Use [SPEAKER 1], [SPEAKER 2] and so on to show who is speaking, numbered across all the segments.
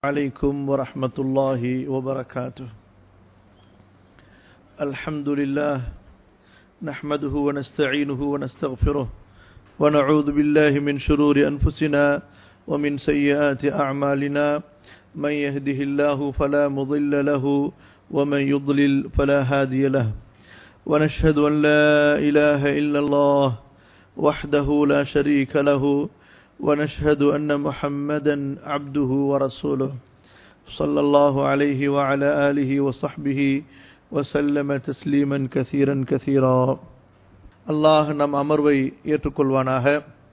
[SPEAKER 1] عليكم ورحمة الله وبركاته الحمد لله نحمده ونستعينه ونستغفره ونعوذ بالله من شرور أنفسنا ومن سيئات أعمالنا من يهده الله فلا مضل له ومن يضلل فلا هادي له ونشهد أن لا إله إلا الله وحده لا شريك له ونشهد أن محمدا عبده ورسوله صلى الله عليه وعلى آله وصحبه وسلم تسليما كثيرا كثيرا அல்லாஹ் நம் அமர்வை ஏற்றுக்கொள்வானாக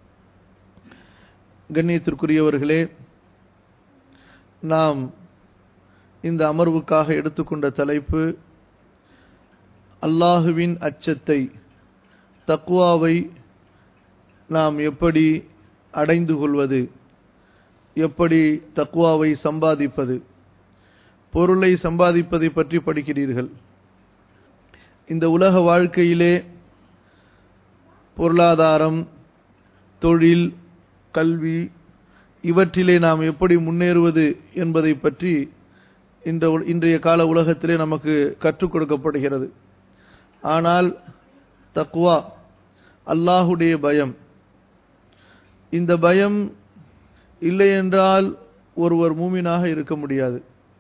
[SPEAKER 1] கண்ணியத்திற்குரியவர்களே நாம் இந்த அமர்வுக்காக எடுத்துக்கொண்ட தலைப்பு அல்லாஹுவின் அச்சத்தை தக்குவாவை நாம் எப்படி அடைந்து கொள்வது எப்படி தக்குவாவை சம்பாதிப்பது பொருளை சம்பாதிப்பதை பற்றி படிக்கிறீர்கள் இந்த உலக வாழ்க்கையிலே பொருளாதாரம் தொழில் கல்வி இவற்றிலே நாம் எப்படி முன்னேறுவது என்பதை பற்றி இந்த இன்றைய கால உலகத்திலே நமக்கு கற்றுக் கொடுக்கப்படுகிறது ஆனால் தக்குவா அல்லாஹுடைய பயம் இந்த பயம் இல்லை என்றால் ஒருவர் மூமினாக இருக்க முடியாது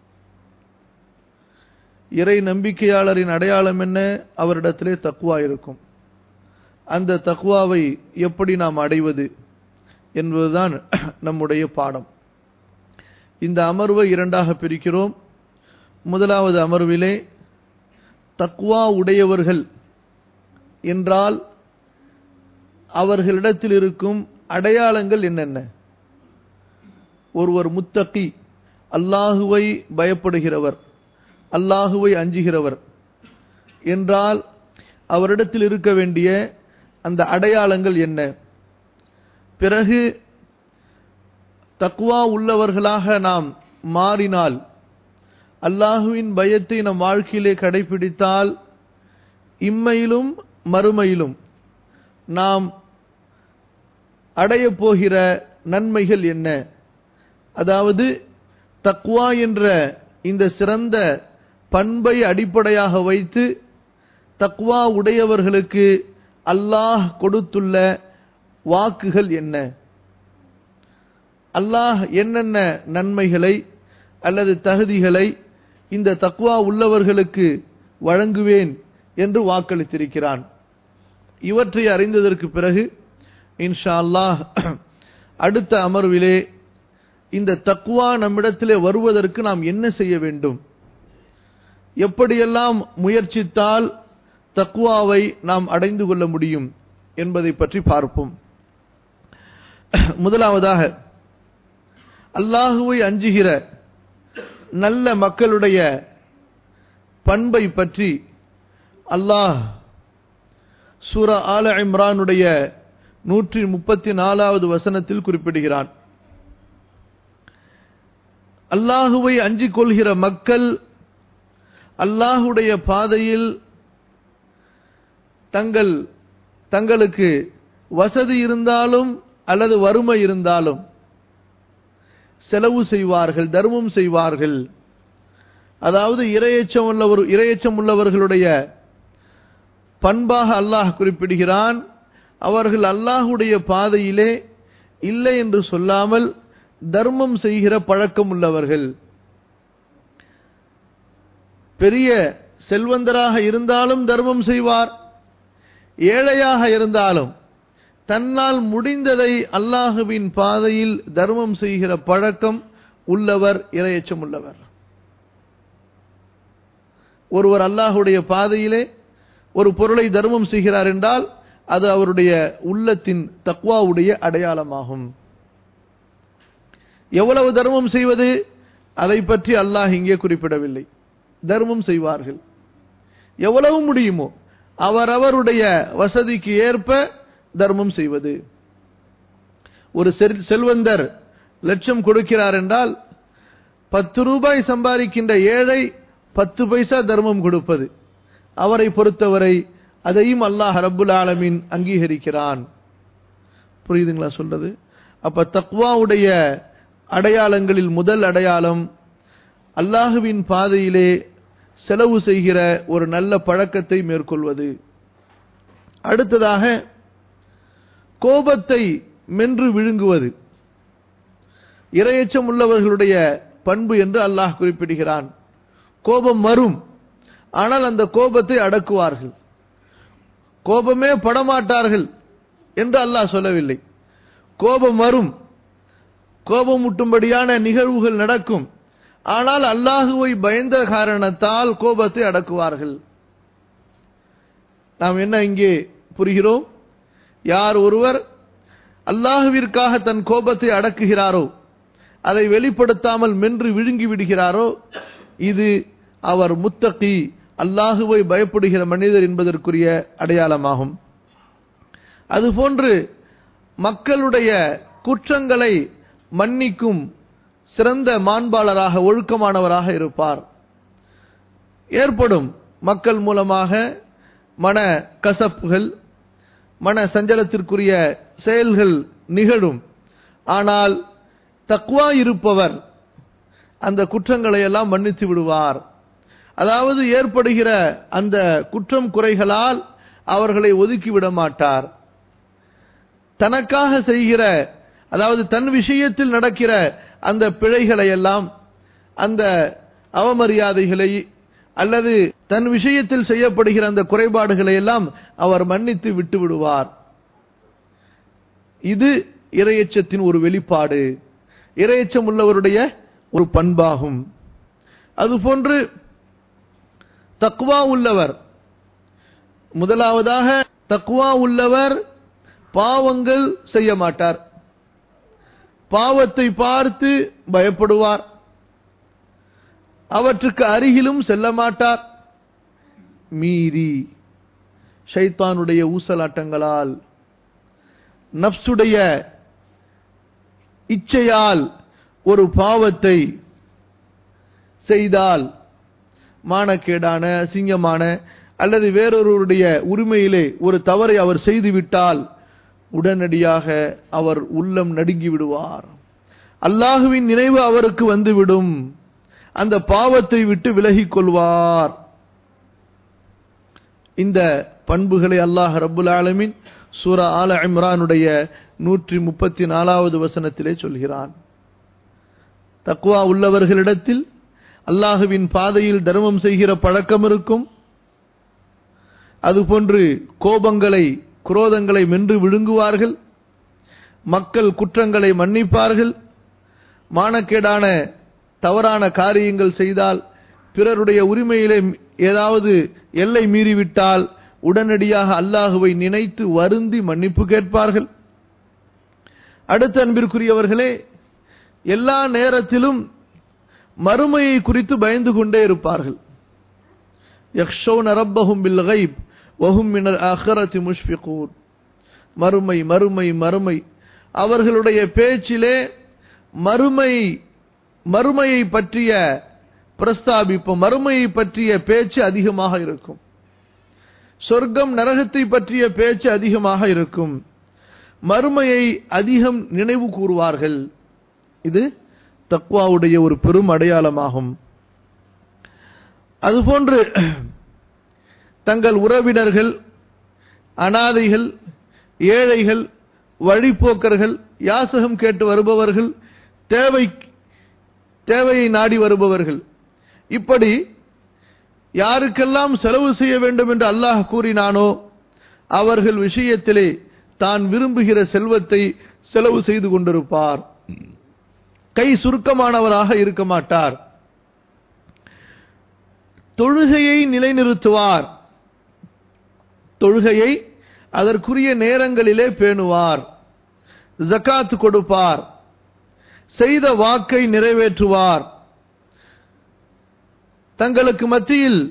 [SPEAKER 1] இறை நம்பிக்கையாளரின் அடையாளம் என்ன அவரிடத்திலே தக்குவா இருக்கும் அந்த தக்குவாவை எப்படி நாம் அடைவது என்பதுதான் நம்முடைய பாடம் இந்த அமர்வை இரண்டாக பிரிக்கிறோம் முதலாவது அமர்விலே தக்குவா உடையவர்கள் என்றால் அவர்களிடத்தில் இருக்கும் அடையாளங்கள் என்னென்ன ஒருவர் முத்தகி அல்லாஹுவை பயப்படுகிறவர் அல்லாஹுவை அஞ்சுகிறவர் என்றால் அவரிடத்தில் இருக்க வேண்டிய அந்த அடையாளங்கள் என்ன பிறகு தக்குவா உள்ளவர்களாக நாம் மாறினால் அல்லாஹுவின் பயத்தை நம் வாழ்க்கையிலே கடைபிடித்தால் இம்மையிலும் மறுமையிலும் நாம் அடைய போகிற நன்மைகள் என்ன அதாவது தக்குவா என்ற இந்த சிறந்த பண்பை அடிப்படையாக வைத்து தக்குவா உடையவர்களுக்கு அல்லாஹ் கொடுத்துள்ள வாக்குகள் என்ன அல்லாஹ் என்னென்ன நன்மைகளை அல்லது தகுதிகளை இந்த தக்குவா உள்ளவர்களுக்கு வழங்குவேன் என்று வாக்களித்திருக்கிறான் இவற்றை அறிந்ததற்கு பிறகு இன்ஷா அல்லாஹ் அடுத்த அமர்விலே இந்த தக்குவா நம்மிடத்திலே வருவதற்கு நாம் என்ன செய்ய வேண்டும் எப்படியெல்லாம் முயற்சித்தால் தக்குவாவை நாம் அடைந்து கொள்ள முடியும் என்பதை பற்றி பார்ப்போம் முதலாவதாக அல்லாஹுவை அஞ்சுகிற நல்ல மக்களுடைய பண்பை பற்றி அல்லாஹ் சூர ஆல இம்ரானுடைய நூற்றி முப்பத்தி நாலாவது வசனத்தில் குறிப்பிடுகிறான் அல்லாஹுவை அஞ்சிக் கொள்கிற மக்கள் அல்லாஹுடைய பாதையில் தங்கள் தங்களுக்கு வசதி இருந்தாலும் அல்லது வறுமை இருந்தாலும் செலவு செய்வார்கள் தர்மம் செய்வார்கள் அதாவது இரையச்சம் உள்ளவர் இரையச்சம் உள்ளவர்களுடைய பண்பாக அல்லாஹ் குறிப்பிடுகிறான் அவர்கள் அல்லாஹுடைய பாதையிலே இல்லை என்று சொல்லாமல் தர்மம் செய்கிற பழக்கம் உள்ளவர்கள் பெரிய செல்வந்தராக இருந்தாலும் தர்மம் செய்வார் ஏழையாக இருந்தாலும் தன்னால் முடிந்ததை அல்லாஹுவின் பாதையில் தர்மம் செய்கிற பழக்கம் உள்ளவர் இரையச்சம் உள்ளவர் ஒருவர் அல்லாஹுடைய பாதையிலே ஒரு பொருளை தர்மம் செய்கிறார் என்றால் அது அவருடைய உள்ளத்தின் தக்வாவுடைய அடையாளமாகும் எவ்வளவு தர்மம் செய்வது அதை பற்றி அல்லாஹ் இங்கே குறிப்பிடவில்லை தர்மம் செய்வார்கள் எவ்வளவு முடியுமோ அவரவருடைய வசதிக்கு ஏற்ப தர்மம் செய்வது ஒரு செல்வந்தர் லட்சம் கொடுக்கிறார் என்றால் பத்து ரூபாய் சம்பாதிக்கின்ற ஏழை பத்து பைசா தர்மம் கொடுப்பது அவரை பொறுத்தவரை அதையும் அல்லாஹ் ரப்புல் ஆலமின் அங்கீகரிக்கிறான் புரியுதுங்களா சொல்றது அப்ப தக்வாவுடைய அடையாளங்களில் முதல் அடையாளம் அல்லாஹுவின் பாதையிலே செலவு செய்கிற ஒரு நல்ல பழக்கத்தை மேற்கொள்வது அடுத்ததாக கோபத்தை மென்று விழுங்குவது இரையச்சம் உள்ளவர்களுடைய பண்பு என்று அல்லாஹ் குறிப்பிடுகிறான் கோபம் வரும் ஆனால் அந்த கோபத்தை அடக்குவார்கள் கோபமே படமாட்டார்கள் என்று அல்லாஹ் சொல்லவில்லை கோபம் வரும் கோபம் முட்டும்படியான நிகழ்வுகள் நடக்கும் ஆனால் அல்லாஹுவை பயந்த காரணத்தால் கோபத்தை அடக்குவார்கள் நாம் என்ன இங்கே புரிகிறோம் யார் ஒருவர் அல்லாஹுவிற்காக தன் கோபத்தை அடக்குகிறாரோ அதை வெளிப்படுத்தாமல் மென்று விழுங்கி விடுகிறாரோ இது அவர் முத்தகி அல்லாஹுவை பயப்படுகிற மனிதர் என்பதற்குரிய அடையாளமாகும் அதுபோன்று மக்களுடைய குற்றங்களை மன்னிக்கும் சிறந்த மாண்பாளராக ஒழுக்கமானவராக இருப்பார் ஏற்படும் மக்கள் மூலமாக மன கசப்புகள் மன சஞ்சலத்திற்குரிய செயல்கள் நிகழும் ஆனால் தக்குவா இருப்பவர் அந்த குற்றங்களை எல்லாம் மன்னித்து விடுவார் அதாவது ஏற்படுகிற அந்த குற்றம் குறைகளால் அவர்களை ஒதுக்கிவிட மாட்டார் தனக்காக செய்கிற அதாவது தன் விஷயத்தில் நடக்கிற அந்த பிழைகளை எல்லாம் அந்த அவமரியாதைகளை அல்லது தன் விஷயத்தில் செய்யப்படுகிற அந்த குறைபாடுகளை எல்லாம் அவர் மன்னித்து விட்டு விடுவார் இது இரையச்சத்தின் ஒரு வெளிப்பாடு இரையச்சம் உள்ளவருடைய ஒரு பண்பாகும் அதுபோன்று தக்குவா உள்ளவர் முதலாவதாக தக்குவா உள்ளவர் பாவங்கள் செய்ய மாட்டார் பாவத்தை பார்த்து பயப்படுவார் அவற்றுக்கு அருகிலும் செல்ல மாட்டார் மீறி ஷைத்தானுடைய ஊசலாட்டங்களால் நப்சுடைய இச்சையால் ஒரு பாவத்தை செய்தால் மானக்கேடான அசிங்கமான அல்லது வேறொருவருடைய உரிமையிலே ஒரு தவறை அவர் செய்துவிட்டால் உடனடியாக அவர் உள்ளம் நடுங்கி விடுவார் அல்லாஹுவின் நினைவு அவருக்கு வந்துவிடும் அந்த பாவத்தை விட்டு விலகிக் கொள்வார் இந்த பண்புகளை அல்லாஹ் ரபுல் ஆலமின் சூரா ஆல இம்ரானுடைய நூற்றி முப்பத்தி நாலாவது வசனத்திலே சொல்கிறான் தக்குவா உள்ளவர்களிடத்தில் அல்லாஹுவின் பாதையில் தர்மம் செய்கிற பழக்கம் இருக்கும் அதுபோன்று கோபங்களை குரோதங்களை மென்று விழுங்குவார்கள் மக்கள் குற்றங்களை மன்னிப்பார்கள் மானக்கேடான தவறான காரியங்கள் செய்தால் பிறருடைய உரிமையிலே ஏதாவது எல்லை மீறிவிட்டால் உடனடியாக அல்லாஹுவை நினைத்து வருந்தி மன்னிப்பு கேட்பார்கள் அடுத்த அன்பிற்குரியவர்களே எல்லா நேரத்திலும் மறுமையை குறித்து பயந்து கொண்டே இருப்பார்கள் யக்ஷௌன ரப்பஹும் பில் கைப் வஹும் மினல் ஆஹிரத்தி முஷ்ஃபிகூன் மறுமை மறுமை மறுமை அவர்களுடைய பேச்சிலே மறுமை மறுமையை பற்றிய பிரஸ்தாபிப்பு மறுமையை பற்றிய பேச்சு அதிகமாக இருக்கும் சொர்க்கம் நரகத்தை பற்றிய பேச்சு அதிகமாக இருக்கும் மறுமையை அதிகம் நினைவு கூறுவார்கள் இது தக்வாவுடைய ஒரு பெரும் அடையாளமாகும் அதுபோன்று தங்கள் உறவினர்கள் அனாதைகள் ஏழைகள் வழிப்போக்கர்கள் யாசகம் கேட்டு வருபவர்கள் தேவை தேவையை நாடி வருபவர்கள் இப்படி யாருக்கெல்லாம் செலவு செய்ய வேண்டும் என்று அல்லாஹ் கூறினானோ அவர்கள் விஷயத்திலே தான் விரும்புகிற செல்வத்தை செலவு செய்து கொண்டிருப்பார் கை சுருக்கமானவராக இருக்க மாட்டார் தொழுகையை நிலைநிறுத்துவார் தொழுகையை அதற்குரிய நேரங்களிலே பேணுவார் ஜக்காத் கொடுப்பார் செய்த வாக்கை நிறைவேற்றுவார் தங்களுக்கு மத்தியில்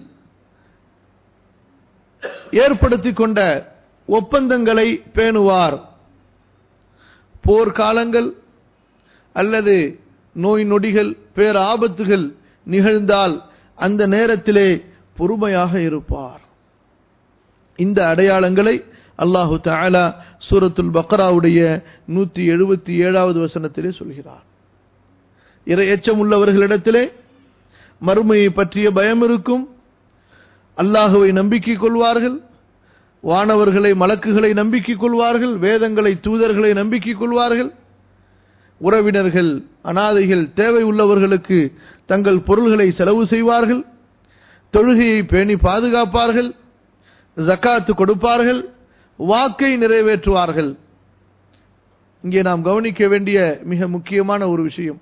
[SPEAKER 1] ஏற்படுத்திக் கொண்ட ஒப்பந்தங்களை பேணுவார் போர்க்காலங்கள் அல்லது நோய் நொடிகள் பேர் ஆபத்துகள் நிகழ்ந்தால் அந்த நேரத்திலே பொறுமையாக இருப்பார் இந்த அடையாளங்களை அல்லாஹு தாலா சூரத்துல் பக்ராவுடைய நூத்தி எழுபத்தி ஏழாவது வசனத்திலே சொல்கிறார் இறை எச்சம் உள்ளவர்களிடத்திலே மறுமையை பற்றிய பயம் இருக்கும் அல்லாஹுவை நம்பிக்கை கொள்வார்கள் வானவர்களை மலக்குகளை நம்பிக்கை கொள்வார்கள் வேதங்களை தூதர்களை நம்பிக்கை கொள்வார்கள் உறவினர்கள் அனாதைகள் தேவை உள்ளவர்களுக்கு தங்கள் பொருள்களை செலவு செய்வார்கள் தொழுகையை பேணி பாதுகாப்பார்கள் ஜக்காத்து கொடுப்பார்கள் வாக்கை நிறைவேற்றுவார்கள் இங்கே நாம் கவனிக்க வேண்டிய மிக முக்கியமான ஒரு விஷயம்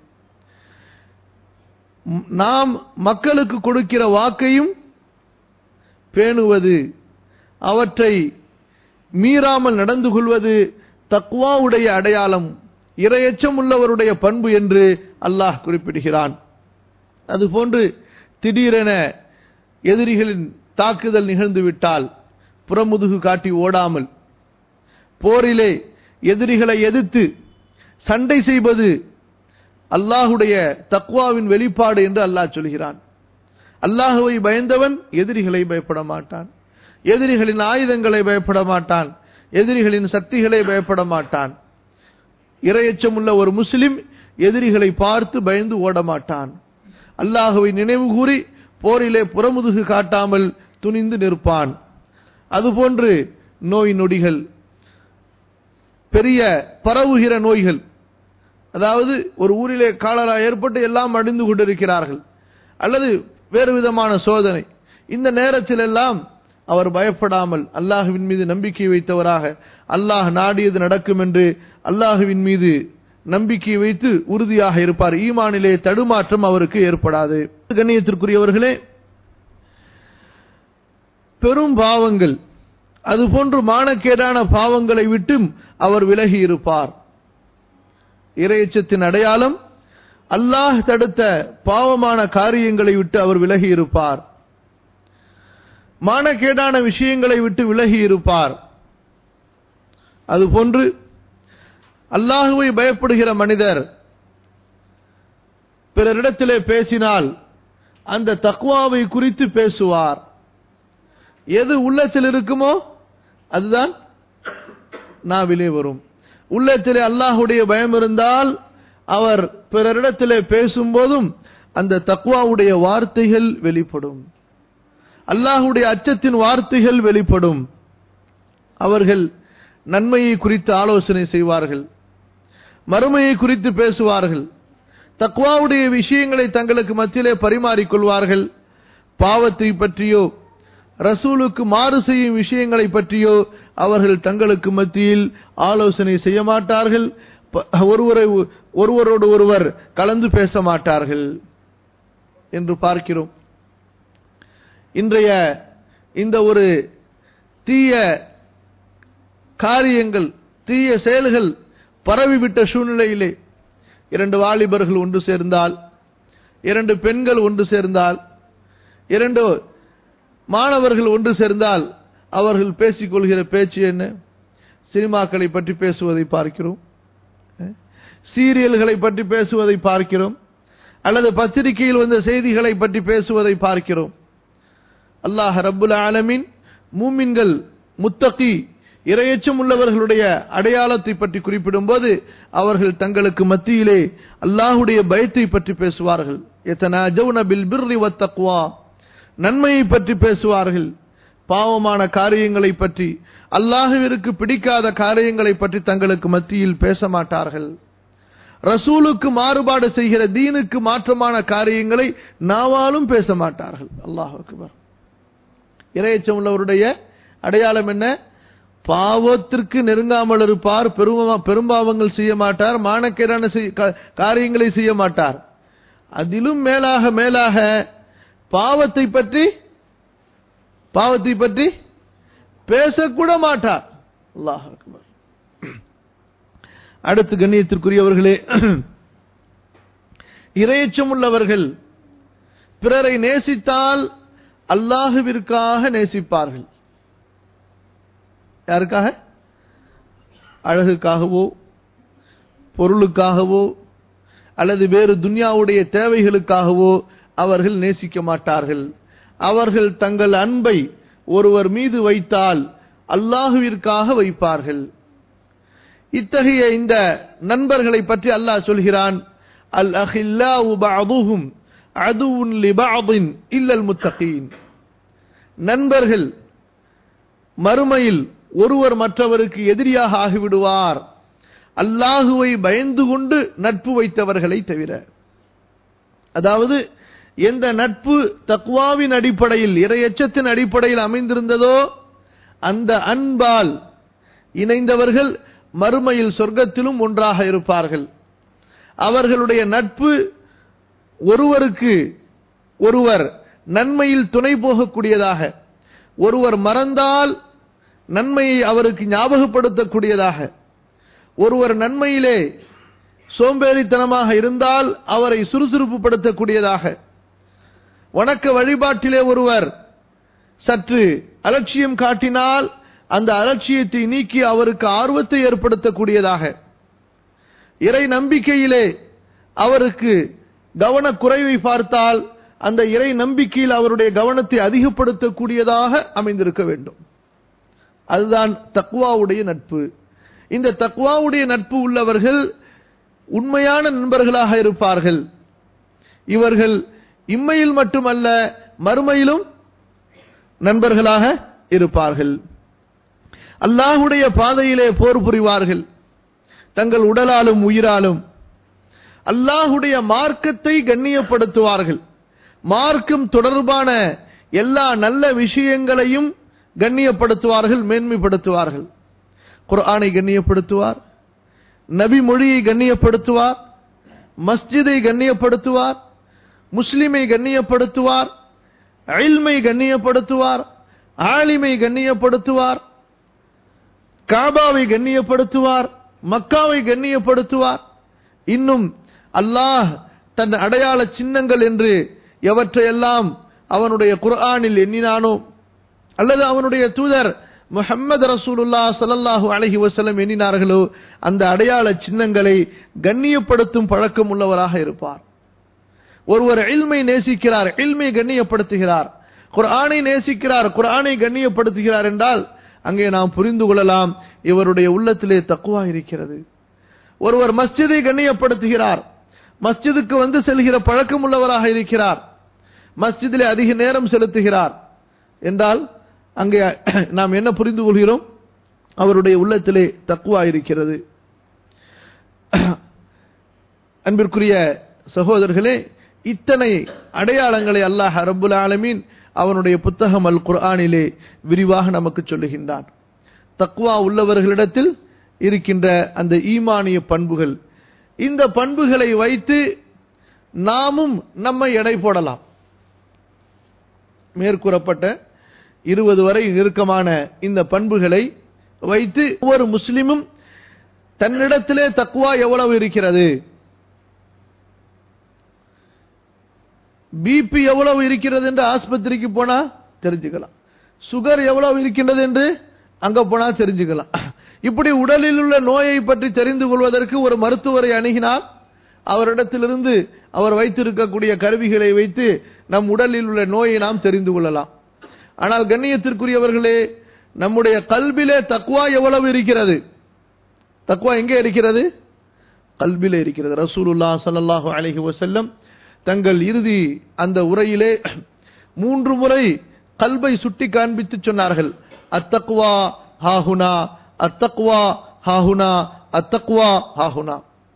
[SPEAKER 1] நாம் மக்களுக்கு கொடுக்கிற வாக்கையும் பேணுவது அவற்றை மீறாமல் நடந்து கொள்வது தக்குவாவுடைய அடையாளம் இரையச்சம் உள்ளவருடைய பண்பு என்று அல்லாஹ் குறிப்பிடுகிறான் அதுபோன்று திடீரென எதிரிகளின் தாக்குதல் நிகழ்ந்துவிட்டால் புறமுதுகு காட்டி ஓடாமல் போரிலே எதிரிகளை எதிர்த்து சண்டை செய்வது அல்லாஹுடைய தக்வாவின் வெளிப்பாடு என்று அல்லாஹ் சொல்கிறான் அல்லாஹுவை பயந்தவன் எதிரிகளை பயப்பட மாட்டான் எதிரிகளின் ஆயுதங்களை பயப்பட மாட்டான் எதிரிகளின் சக்திகளை பயப்பட மாட்டான் இரையச்சம் உள்ள ஒரு முஸ்லிம் எதிரிகளை பார்த்து பயந்து ஓட மாட்டான் அல்லாஹுவை நினைவு கூறி போரிலே புறமுதுகு காட்டாமல் துணிந்து நிற்பான் அதுபோன்று நோய் நொடிகள் பெரிய பரவுகிற நோய்கள் அதாவது ஒரு ஊரிலே காலரா ஏற்பட்டு எல்லாம் அழிந்து கொண்டிருக்கிறார்கள் அல்லது வேறு விதமான சோதனை இந்த நேரத்தில் எல்லாம் அவர் பயப்படாமல் அல்லாஹுவின் மீது நம்பிக்கை வைத்தவராக அல்லாஹ் நாடியது நடக்கும் என்று அல்லாஹுவின் மீது நம்பிக்கை வைத்து உறுதியாக இருப்பார் ஈமானிலே தடுமாற்றம் அவருக்கு ஏற்படாது கண்ணியத்திற்குரியவர்களே பெரும் பாவங்கள் அதுபோன்று மானக்கேடான பாவங்களை விட்டும் அவர் விலகி இருப்பார் இரையச்சத்தின் அடையாளம் அல்லாஹ் தடுத்த பாவமான காரியங்களை விட்டு அவர் விலகி இருப்பார் மானக்கேடான விஷயங்களை விட்டு விலகி இருப்பார் அதுபோன்று அல்லாஹுவை பயப்படுகிற மனிதர் பிறரிடத்திலே பேசினால் அந்த தக்குவாவை குறித்து பேசுவார் எது உள்ளத்தில் இருக்குமோ அதுதான் நாவிலே வரும் உள்ளத்திலே அல்லாஹுடைய பயம் இருந்தால் அவர் பிறரிடத்திலே பேசும்போதும் அந்த தக்குவாவுடைய வார்த்தைகள் வெளிப்படும் அல்லாஹுடைய அச்சத்தின் வார்த்தைகள் வெளிப்படும் அவர்கள் நன்மையை குறித்து ஆலோசனை செய்வார்கள் மறுமையை குறித்து பேசுவார்கள் தக்வாவுடைய விஷயங்களை தங்களுக்கு மத்தியிலே பரிமாறிக்கொள்வார்கள் பாவத்தை பற்றியோ ரசூலுக்கு மாறு செய்யும் விஷயங்களை பற்றியோ அவர்கள் தங்களுக்கு மத்தியில் ஆலோசனை செய்ய மாட்டார்கள் ஒருவரை ஒருவரோடு ஒருவர் கலந்து பேச மாட்டார்கள் என்று பார்க்கிறோம் இன்றைய இந்த ஒரு தீய காரியங்கள் தீய செயல்கள் பரவிவிட்ட சூழ்நிலையிலே இரண்டு வாலிபர்கள் ஒன்று சேர்ந்தால் இரண்டு பெண்கள் ஒன்று சேர்ந்தால் இரண்டு மாணவர்கள் ஒன்று சேர்ந்தால் அவர்கள் பேசிக்கொள்கிற பேச்சு என்ன சினிமாக்களை பற்றி பேசுவதை பார்க்கிறோம் சீரியல்களை பற்றி பேசுவதை பார்க்கிறோம் அல்லது பத்திரிகையில் வந்த செய்திகளை பற்றி பேசுவதை பார்க்கிறோம் அல்லாஹ் ரப்புல் ஆலமின் மூமின்கள் முத்தகி இரையச்சம் உள்ளவர்களுடைய அடையாளத்தை பற்றி குறிப்பிடும் போது அவர்கள் தங்களுக்கு மத்தியிலே அல்லாஹுடைய பயத்தை பற்றி பேசுவார்கள் நன்மையை பற்றி பேசுவார்கள் பாவமான காரியங்களை பற்றி அல்லாஹுவிற்கு பிடிக்காத காரியங்களை பற்றி தங்களுக்கு மத்தியில் பேச மாட்டார்கள் ரசூலுக்கு மாறுபாடு செய்கிற தீனுக்கு மாற்றமான காரியங்களை நாவாலும் பேச மாட்டார்கள் அல்லாஹ் அக்பர் இரையச்சம் உள்ளவருடைய அடையாளம் என்ன பாவத்திற்கு நெருங்காமல் இருப்பார் பெரும்பாவங்கள் செய்ய மாட்டார் மானக்கேடான காரியங்களை செய்ய மாட்டார் அதிலும் மேலாக மேலாக பாவத்தை பற்றி பாவத்தை பற்றி பேசக்கூட மாட்டார் அல்லாஹ் அக்பர் அடுத்து கண்ணியத்திற்குரியவர்களே இரையச்சம் உள்ளவர்கள் பிறரை நேசித்தால் அல்லாஹுவிற்காக நேசிப்பார்கள் யாருக்காக அழகுக்காகவோ பொருளுக்காகவோ அல்லது வேறு துன்யாவுடைய தேவைகளுக்காகவோ அவர்கள் நேசிக்க மாட்டார்கள் அவர்கள் தங்கள் அன்பை ஒருவர் மீது வைத்தால் அல்லாஹுவிற்காக வைப்பார்கள் இத்தகைய இந்த நண்பர்களை பற்றி அல்லாஹ் சொல்கிறான் அல் அஹில்லாவு பஅதுஹும் அதுவுன் லிபஅதின் இல்லல் முத்தகீன் நண்பர்கள் மறுமையில் ஒருவர் மற்றவருக்கு எதிரியாக ஆகிவிடுவார் அல்லாஹுவை பயந்து கொண்டு நட்பு வைத்தவர்களை தவிர அதாவது எந்த நட்பு தக்வாவின் அடிப்படையில் இரையச்சத்தின் அடிப்படையில் அமைந்திருந்ததோ அந்த அன்பால் இணைந்தவர்கள் மறுமையில் சொர்க்கத்திலும் ஒன்றாக இருப்பார்கள் அவர்களுடைய நட்பு ஒருவருக்கு ஒருவர் நன்மையில் துணை போகக்கூடியதாக ஒருவர் மறந்தால் நன்மையை அவருக்கு ஞாபகப்படுத்தக்கூடியதாக ஒருவர் நன்மையிலே சோம்பேறித்தனமாக இருந்தால் அவரை சுறுசுறுப்புப்படுத்தக்கூடியதாக வணக்க வழிபாட்டிலே ஒருவர் சற்று அலட்சியம் காட்டினால் அந்த அலட்சியத்தை நீக்கி அவருக்கு ஆர்வத்தை ஏற்படுத்தக்கூடியதாக இறை நம்பிக்கையிலே அவருக்கு கவனக்குறைவை பார்த்தால் அந்த இறை நம்பிக்கையில் அவருடைய கவனத்தை அதிகப்படுத்தக்கூடியதாக அமைந்திருக்க வேண்டும் அதுதான் தக்குவாவுடைய நட்பு இந்த தக்குவாவுடைய நட்பு உள்ளவர்கள் உண்மையான நண்பர்களாக இருப்பார்கள் இவர்கள் இம்மையில் மட்டுமல்ல மறுமையிலும் நண்பர்களாக இருப்பார்கள் அல்லாஹுடைய பாதையிலே போர் புரிவார்கள் தங்கள் உடலாலும் உயிராலும் அல்லாஹுடைய மார்க்கத்தை கண்ணியப்படுத்துவார்கள் மார்க்கம் தொடர்பான எல்லா நல்ல விஷயங்களையும் கண்ணியப்படுத்துவார்கள் மேன்மைப்படுத்துவார்கள் குர்ஆனை கண்ணியப்படுத்துவார் நபி மொழியை கண்ணியப்படுத்துவார் மஸ்ஜிதை கண்ணியப்படுத்துவார் முஸ்லிமை கண்ணியப்படுத்துவார் அயில்மை கண்ணியப்படுத்துவார் ஆலிமை கண்ணியப்படுத்துவார் காபாவை கண்ணியப்படுத்துவார் மக்காவை கண்ணியப்படுத்துவார் இன்னும் அல்லாஹ் தன் அடையாள சின்னங்கள் என்று எவற்றையெல்லாம் அவனுடைய குர்ஆனில் எண்ணினானோ அல்லது அவனுடைய தூதர் முஹம்மது ரசூலுல்லா ஸல்லல்லாஹு அலைஹி வஸல்லம் எண்ணினார்களோ அந்த அடையாள சின்னங்களை கண்ணியப்படுத்தும் பழக்கம் உள்ளவராக இருப்பார் ஒருவர் இல்மை நேசிக்கிறார் இல்மை கண்ணியப்படுத்துகிறார் குர்ஆனை நேசிக்கிறார் குர்ஆனை கண்ணியப்படுத்துகிறார் என்றால் அங்கே நாம் புரிந்து கொள்ளலாம் இவருடைய உள்ளத்திலே தக்குவா இருக்கிறது ஒருவர் மஸ்ஜிதை கண்ணியப்படுத்துகிறார் மஸ்ஜிதுக்கு வந்து செல்கிற பழக்கம் உள்ளவராக இருக்கிறார் மஸ்ஜிதிலே அதிக நேரம் செலுத்துகிறார் என்றால் அங்கே நாம் என்ன புரிந்து கொள்கிறோம் அவருடைய உள்ளத்திலே தக்குவா இருக்கிறது அன்பிற்குரிய சகோதரர்களே இத்தனை அடையாளங்களை அல்லாஹ் ரப்புல் ஆலமீன் அவனுடைய புத்தகம் அல் குர்ஆனிலே விரிவாக நமக்கு சொல்லுகின்றான் தக்வா உள்ளவர்களிடத்தில் இருக்கின்ற அந்த ஈமானிய பண்புகள் இந்த பண்புகளை வைத்து நாமும் நம்மை எடை போடலாம் மேற்கூறப்பட்ட இருபது வரை நெருக்கமான இந்த பண்புகளை வைத்து ஒவ்வொரு முஸ்லிமும் தன்னிடத்திலே தக்குவா எவ்வளவு இருக்கிறது பிபி எவ்வளவு இருக்கிறது என்று ஆஸ்பத்திரிக்கு போனா தெரிஞ்சுக்கலாம் சுகர் எவ்வளவு இருக்கின்றது என்று அங்க போனா தெரிஞ்சுக்கலாம் இப்படி உடலில் உள்ள நோயை பற்றி தெரிந்து கொள்வதற்கு ஒரு மருத்துவரை அணுகினால் அவரிடத்திலிருந்து அவர் வைத்திருக்கக்கூடிய கருவிகளை வைத்து நம் உடலில் உள்ள நோயை நாம் தெரிந்து கொள்ளலாம் ஆனால் கண்ணியத்திற்குரியவர்களே நம்முடைய கல்விலே தக்குவா எவ்வளவு இருக்கிறது தக்குவா எங்கே இருக்கிறது கல்விலே இருக்கிறது ரசூலுல்லா ஸல்லல்லாஹு அலைஹி வஸல்லம் தங்கள் இறுதி அந்த உரையிலே மூன்று முறை கல்வை சுட்டி காண்பித்து சொன்னார்கள் அத்தக்வா ஹாஹுனா அத்தக்வா ஹாஹுனா அத்தக்வா ஹாஹுனா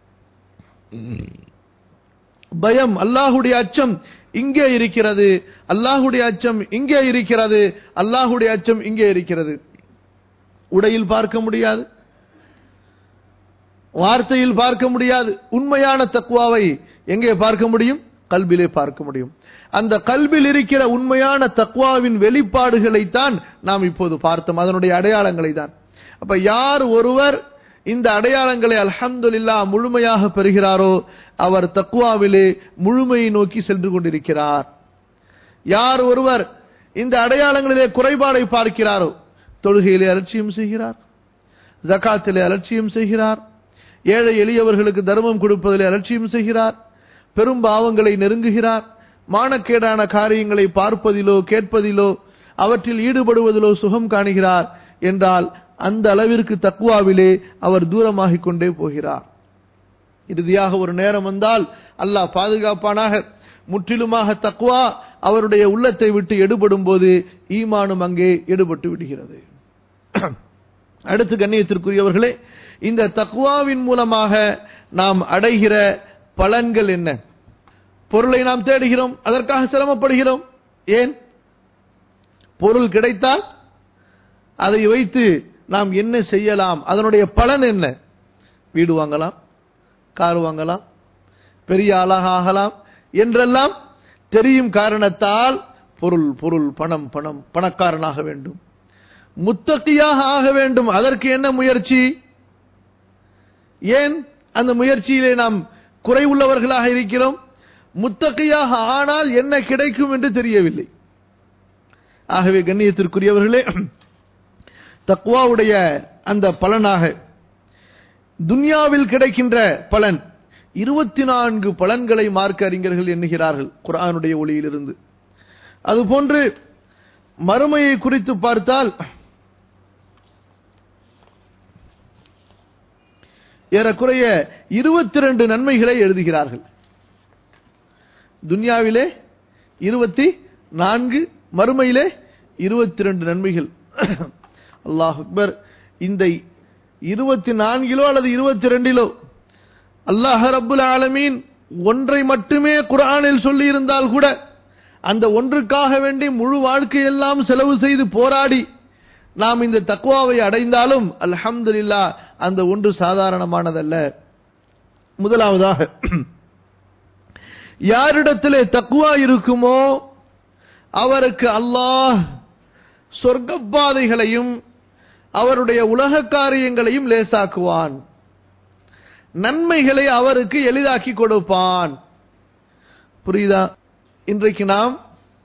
[SPEAKER 1] பயம் அல்லாஹுடைய அச்சம் இங்கே இருக்கிறது அல்லாஹுடைய அச்சம் இங்கே இருக்கிறது அல்லாஹுடைய அச்சம் இங்கே இருக்கிறது உடையில் பார்க்க முடியாது வார்த்தையில் பார்க்க முடியாது உண்மையான தக்குவாவை எங்கே பார்க்க முடியும் கல்விலே பார்க்க முடியும் அந்த கல்வில் இருக்கிற உண்மையான தக்குவாவின் வெளிப்பாடுகளைத்தான் நாம் இப்போது பார்த்தோம் அதனுடைய அடையாளங்களை தான் அப்ப யார் ஒருவர் இந்த அடையாளங்களை அல்ஹம்துலில்லா முழுமையாக பெறுகிறாரோ அவர் தக்குவாவிலே முழுமையை நோக்கி சென்று கொண்டிருக்கிறார் யார் ஒருவர் இந்த அடையாளங்களிலே குறைபாடை பார்க்கிறாரோ தொழுகையிலே அலட்சியம் செய்கிறார் ஜகாத்திலே அலட்சியம் செய்கிறார் ஏழை எளியவர்களுக்கு தர்மம் கொடுப்பதிலே அலட்சியம் செய்கிறார் பெரும் பாவங்களை நெருங்குகிறார் மானக்கேடான காரியங்களை பார்ப்பதிலோ கேட்பதிலோ அவற்றில் ஈடுபடுவதிலோ சுகம் காணுகிறார் என்றால் அந்த அளவிற்கு தக்குவாவிலே அவர் தூரமாகிக் கொண்டே போகிறார் இறுதியாக ஒரு நேரம் வந்தால் அல்லாஹ் பாதுகாப்பானாக முற்றிலுமாக தக்குவா அவருடைய உள்ளத்தை விட்டு எடுபடும் போது ஈமானும் அங்கே எடுபட்டு விடுகிறது அடுத்து கண்ணியத்திற்குரியவர்களே இந்த தக்குவாவின் மூலமாக நாம் அடைகிற பலன்கள் என்ன பொருளை நாம் தேடுகிறோம் அதற்காக சிரமப்படுகிறோம் ஏன் பொருள் கிடைத்தால் அதை வைத்து நாம் என்ன செய்யலாம் அதனுடைய பலன் என்ன வீடு வாங்கலாம் கார் வாங்கலாம் பெரிய ஆளாக ஆகலாம் என்றெல்லாம் தெரியும் காரணத்தால் பொருள் பொருள் பணம் பணம் பணக்காரனாக வேண்டும் முத்தக்கியாக ஆக வேண்டும் அதற்கு என்ன முயற்சி ஏன் அந்த முயற்சியிலே நாம் குறை உள்ளவர்களாக இருக்கிறோம் முத்தகையாக ஆனால் என்ன கிடைக்கும் என்று தெரியவில்லை ஆகவே கண்ணியத்திற்குரியவர்களே தக்வாவுடைய அந்த பலனாக துன்யாவில் கிடைக்கின்ற பலன் இருபத்தி நான்கு பலன்களை மார்க்க அறிஞர்கள் எண்ணுகிறார்கள் குரானுடைய ஒளியிலிருந்து அதுபோன்று மறுமையை குறித்து பார்த்தால் ஏறக்குறைய இருபத்தி ரெண்டு நன்மைகளை எழுதுகிறார்கள் துன்யாவிலே இருபத்தி நான்கு மறுமையிலே இருபத்தி ரெண்டு நன்மைகள் அல்லாஹ் அக்பர் இந்த இருபத்தி நான்கிலோ அல்லது இருபத்தி ரெண்டிலோ அல்லாஹ் ரப்புல் ஆலமீன் ஒன்றை மட்டுமே குரானில் சொல்லி இருந்தால் கூட அந்த ஒன்றுக்காக வேண்டி முழு வாழ்க்கையெல்லாம் செலவு செய்து போராடி நாம் இந்த தக்குவாவை அடைந்தாலும் அல்ஹம்துலில்லா அந்த ஒன்று சாதாரணமானதல்ல முதலாவதாக யாரிடத்திலே தக்குவா இருக்குமோ அவருக்கு அல்லாஹ் சொர்க்கப்பாதைகளையும் அவருடைய உலக காரியங்களையும் லேசாக்குவான் நன்மைகளை அவருக்கு எளிதாக்கி கொடுப்பான் புரியுதா இன்றைக்கு நாம்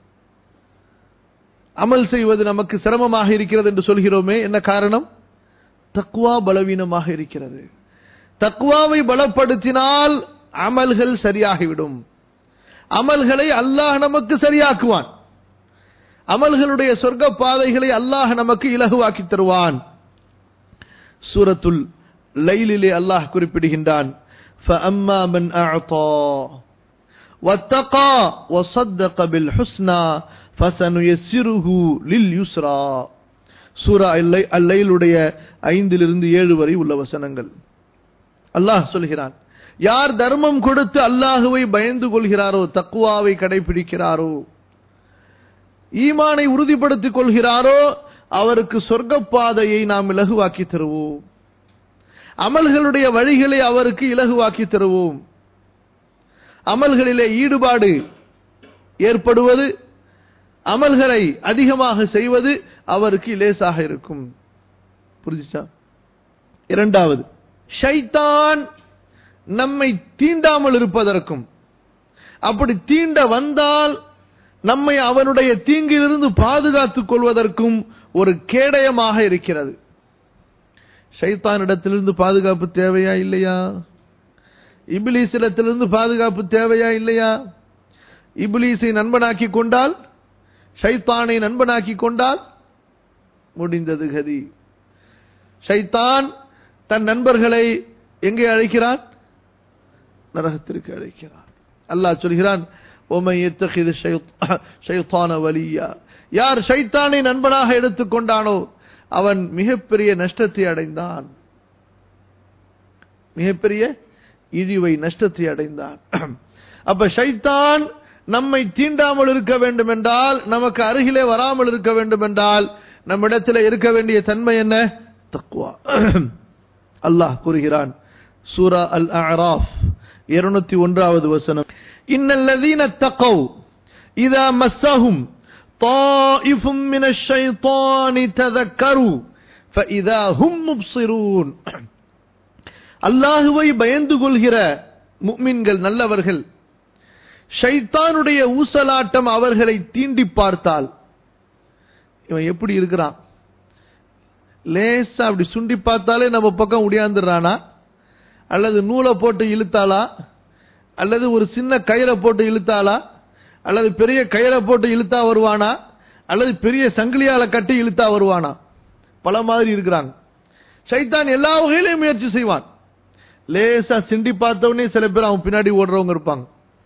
[SPEAKER 1] அமல் செய்வது நமக்கு சிரமமாக இருக்கிறது என்று சொல்கிறோமே என்ன காரணம் தக்குவா பலவீனமாக இருக்கிறது தக்குவாவை பலப்படுத்தினால் அமல்கள் சரியாகிவிடும் அமல்களை அல்லாஹ் நமக்கு சரியாக்குவான் அமல்களுடைய சொர்க்க பாதைகளை அல்லாஹ் நமக்கு இலகுவாக்கி தருவான் சூரத்துல் லைலிலே அல்லாஹ் குறிப்பிடுகின்றான் فَأَمَّا مَنْ أَعْطَى وَاتَّقَى وَصَدَّقَ بِالْحُسْنَى فَسَنُيَسِّرُهُ لِلْيُسْرَى சூரா அல்லைலுடைய ஐந்திலிருந்து ஏழு வரை உள்ள வசனங்கள் அல்லாஹ் சொல்கிறான் யார் தர்மம் கொடுத்து அல்லாஹுவை பயந்து கொள்கிறாரோ தக்குவாவை கடைபிடிக்கிறாரோ ஈமானை உறுதிப்படுத்திக் கொள்கிறாரோ அவருக்கு சொர்க்கப்பாதையை நாம் இலகுவாக்கி தருவோம் அமல்களுடைய வழிகளை அவருக்கு இலகுவாக்கி தருவோம் அமல்களிலே ஈடுபாடு ஏற்படுவது அமல்களை அதிகமாக செய்வது அவருக்கு லேசாக இருக்கும் புரிஞ்சுச்சா இரண்டாவது ஷைத்தான் நம்மை தீண்டாமல் இருப்பதற்கும் அப்படி தீண்ட வந்தால் நம்மை அவனுடைய தீங்கிலிருந்து பாதுகாத்துக் கொள்வதற்கும் ஒரு கேடயமாக இருக்கிறது ஷைத்தானிடத்திலிருந்து பாதுகாப்பு தேவையா இல்லையா இபிலீசிடத்திலிருந்து பாதுகாப்பு தேவையா இல்லையா இபிலீஸை நண்பனாக்கி கொண்டால் ஷைத்தானை நண்பனாக்கி கொண்டால் முடிந்தது கதி ஷைத்தான் தன் நண்பர்களை எங்கே அழைக்கிறான் நரகத்திற்கு அழைக்கிறான் அல்லாஹ் சொல்கிறான் வலியா யார் ஷைத்தானை நண்பனாக எடுத்துக்கொண்டானோ அவன் மிகப்பெரிய நஷ்டத்தை அடைந்தான் மிகப்பெரிய இழிவை நஷ்டத்தை அடைந்தான் அப்ப ஷைத்தான் நம்மை தீண்டாமல் இருக்க வேண்டும் என்றால் நமக்கு அருகிலே வராமல் இருக்க வேண்டும் என்றால் நம்மிடத்தில் இருக்க வேண்டிய தன்மை என்ன தக்குவா அல்லாஹ் கூறுகிறான் சூரா அல் அராஃப் இருநூத்தி ஒன்றாவது வசனம் இன்னல்லதீன தக்கவ் இதா மஸ்ஸஹும் طائف من الشيطان تذكروا فإذا هم مبصرون அல்லாஹுவை பயந்து கொள்கிற முக்மின்கள் நல்லவர்கள் ஷைத்தானுடைய ஊசலாட்டம் அவர்களை தீண்டி பார்த்தால் இவன் எப்படி இருக்கிறான் லேசா அப்படி சுண்டி பார்த்தாலே நம்ம பக்கம் உடையாந்துடுறானா அல்லது நூலை போட்டு இழுத்தாளா அல்லது ஒரு சின்ன கயிறை போட்டு இழுத்தாளா அல்லது பெரிய கயிறை போட்டு இழுத்தா வருவானா அல்லது பெரிய சங்கிலியால கட்டி இழுத்தா வருவானா பல மாதிரி இருக்கிறாங்க சைத்தான் எல்லா வகையிலையும் முயற்சி செய்வான் லேசா சிண்டி பார்த்தவொடனே சில பேர் அவன் பின்னாடி ஓடுறவங்க இருப்பாங்க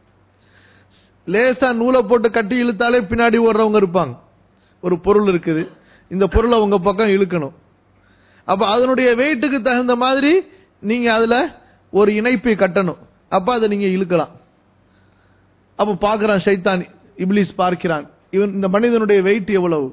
[SPEAKER 1] லேசா நூலை போட்டு கட்டி இழுத்தாலே பின்னாடி ஓடுறவங்க இருப்பாங்க ஒரு பொருள் இருக்குது இந்த பொருளை உங்க பக்கம் இழுக்கணும் அப்ப அதனுடைய வெயிட்டுக்கு தகுந்த மாதிரி நீங்க அதுல ஒரு இணைப்பை கட்டணும் அப்ப அதை நீங்க இழுக்கலாம் அப்ப பார்க்கிறான் ஷைத்தான் இப்லீஸ் பார்க்கிறான் இவன் இந்த மனிதனுடைய வெயிட் எவ்வளவு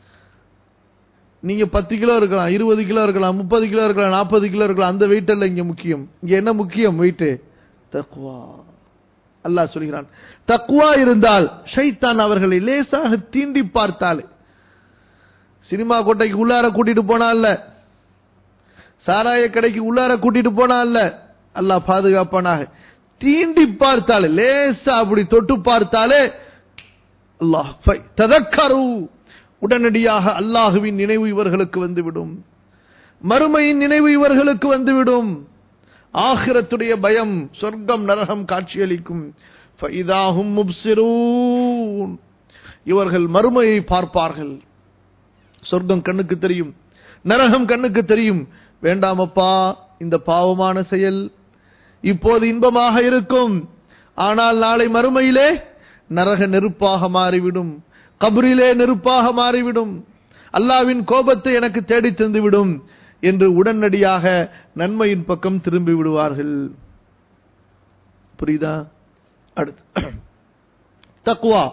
[SPEAKER 1] நீங்க பத்து கிலோ இருக்கலாம் இருபது கிலோ இருக்கலாம் முப்பது கிலோ இருக்கலாம் நாற்பது கிலோ இருக்கலாம் அந்த வெயிட் அல்ல இங்க முக்கியம் இங்க என்ன முக்கியம் வெயிட் தக்குவா அல்லாஹ் சொல்கிறான் தக்குவா இருந்தால் ஷைத்தான் அவர்களை லேசாக தீண்டி பார்த்தாலே சினிமா கோட்டைக்கு உள்ளார கூட்டிட்டு போனா இல்ல சாராய கடைக்கு உள்ளார கூட்டிட்டு போனா இல்ல அல்லாஹ் பாதுகாப்பானாக தீண்டி பார்த்தாலே லேசா அப்படி தொட்டு பார்த்தாலே அல்லாஹ் ததக்கரு உடனடியாக அல்லாஹுவின் நினைவு இவர்களுக்கு வந்துவிடும் மறுமையின் நினைவு இவர்களுக்கு வந்துவிடும் ஆகிரத்துடைய பயம் சொர்க்கம் நரகம் காட்சியளிக்கும் ஃபைதாஹும் முப்சிரூன் இவர்கள் மறுமையை பார்ப்பார்கள் சொர்க்கம் கண்ணுக்கு தெரியும் நரகம் கண்ணுக்கு தெரியும் வேண்டாமப்பா இந்த பாவமான செயல் இப்போது இன்பமாக இருக்கும் ஆனால் நாளை மறுமையிலே நரக நெருப்பாக மாறிவிடும் கபரிலே நெருப்பாக மாறிவிடும் அல்லாவின் கோபத்தை எனக்கு தேடி தந்துவிடும் என்று உடனடியாக நன்மையின் பக்கம் திரும்பி விடுவார்கள் புரியுதா அடுத்து தக்குவா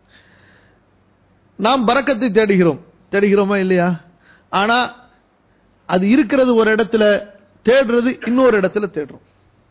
[SPEAKER 1] நாம் பறக்கத்தை தேடுகிறோம் தேடுகிறோமா இல்லையா ஆனா அது இருக்கிறது ஒரு இடத்துல தேடுறது இன்னொரு இடத்துல தேடுறோம்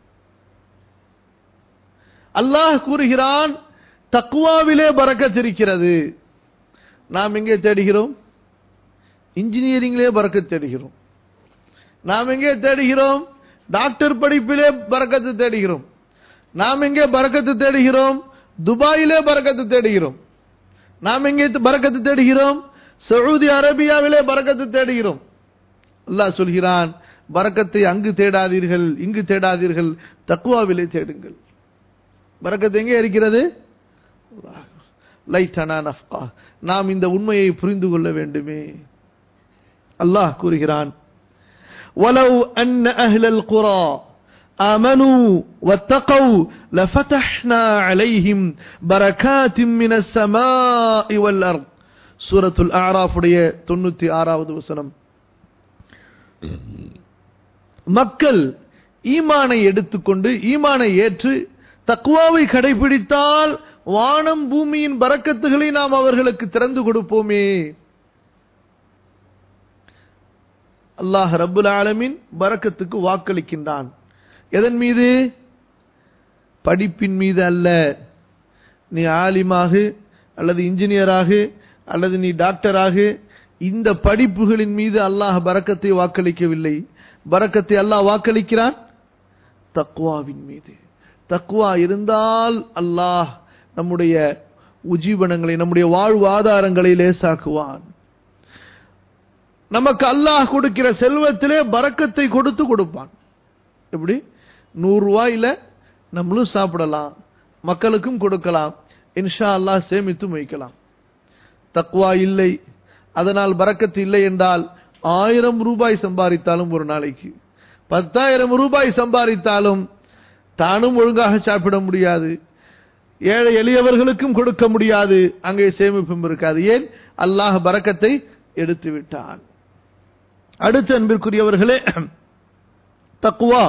[SPEAKER 1] அல்லாஹ் கூறுகிறான் தக்குவாவிலே பறக்கத் இருக்கிறது நாம் எங்கே தேடுகிறோம் இன்ஜினியரிங்லே பறக்கத் தேடுகிறோம் நாம் எங்கே தேடுகிறோம் டாக்டர் படிப்பிலே பறக்கத்து தேடுகிறோம் நாம் எங்கே பறக்கத்து தேடுகிறோம் துபாயிலே பறக்கத்து தேடுகிறோம் நாம் எங்கே பறக்கத்து தேடுகிறோம் சவுதி அரேபியாவிலே பறக்கத்து தேடுகிறோம் அல்லாஹ் சொல்கிறான் பறக்கத்தை அங்கு தேடாதீர்கள் இங்கு தேடாதீர்கள் தக்குவாவிலே தேடுங்கள் பறக்கத்து எங்கே இருக்கிறது லைட்டனா நஃப்கா நாம் இந்த உண்மையை புரிந்து கொள்ள வேண்டுமே அல்லாஹ் கூறுகிறான் ولو أن أهل القرى آمنوا واتقوا لفتحنا عليهم بركات من السماء والأرض سورة الأعراف உடைய 96வது வசனம் மக்கள் ஈமானை எடுத்துக்கொண்டு ஈமானை ஏற்று தக்குவாவை கடைபிடித்தால் வானம் பூமியின் பறக்கத்துகளை நாம் அவர்களுக்கு திறந்து கொடுப்போமே அல்லாஹ் ரப்புல் ஆலமின் பறக்கத்துக்கு வாக்களிக்கின்றான் எதன் மீது படிப்பின் மீது அல்ல நீ ஆலிமாக அல்லது இன்ஜினியராக அல்லது நீ டாக்டராக இந்த படிப்புகளின் மீது அல்லாஹ் பறக்கத்தை வாக்களிக்கவில்லை பறக்கத்தை அல்லாஹ் வாக்களிக்கிறான் தக்குவாவின் மீது தக்குவா இருந்தால் அல்லாஹ் நம்முடைய உஜீவனங்களை நம்முடைய வாழ்வாதாரங்களை லேசாக்குவான் நமக்கு அல்லாஹ் கொடுக்கிற செல்வத்திலே பறக்கத்தை கொடுத்து கொடுப்பான் எப்படி நூறு ரூபாயில நம்மளும் சாப்பிடலாம் மக்களுக்கும் கொடுக்கலாம் இன்ஷா அல்லாஹ் சேமித்து வைக்கலாம் தக்குவா இல்லை அதனால் பறக்கத்து இல்லை என்றால் ஆயிரம் ரூபாய் சம்பாதித்தாலும் ஒரு நாளைக்கு பத்தாயிரம் ரூபாய் சம்பாதித்தாலும் தானும் ஒழுங்காக சாப்பிட முடியாது ஏழை எளியவர்களுக்கும் கொடுக்க முடியாது அங்கே சேமிப்பும் இருக்காது ஏன் அல்லாஹ் பறக்கத்தை எடுத்து விட்டான் அடுத்து அன்பிற்குரியவர்களே தக்குவா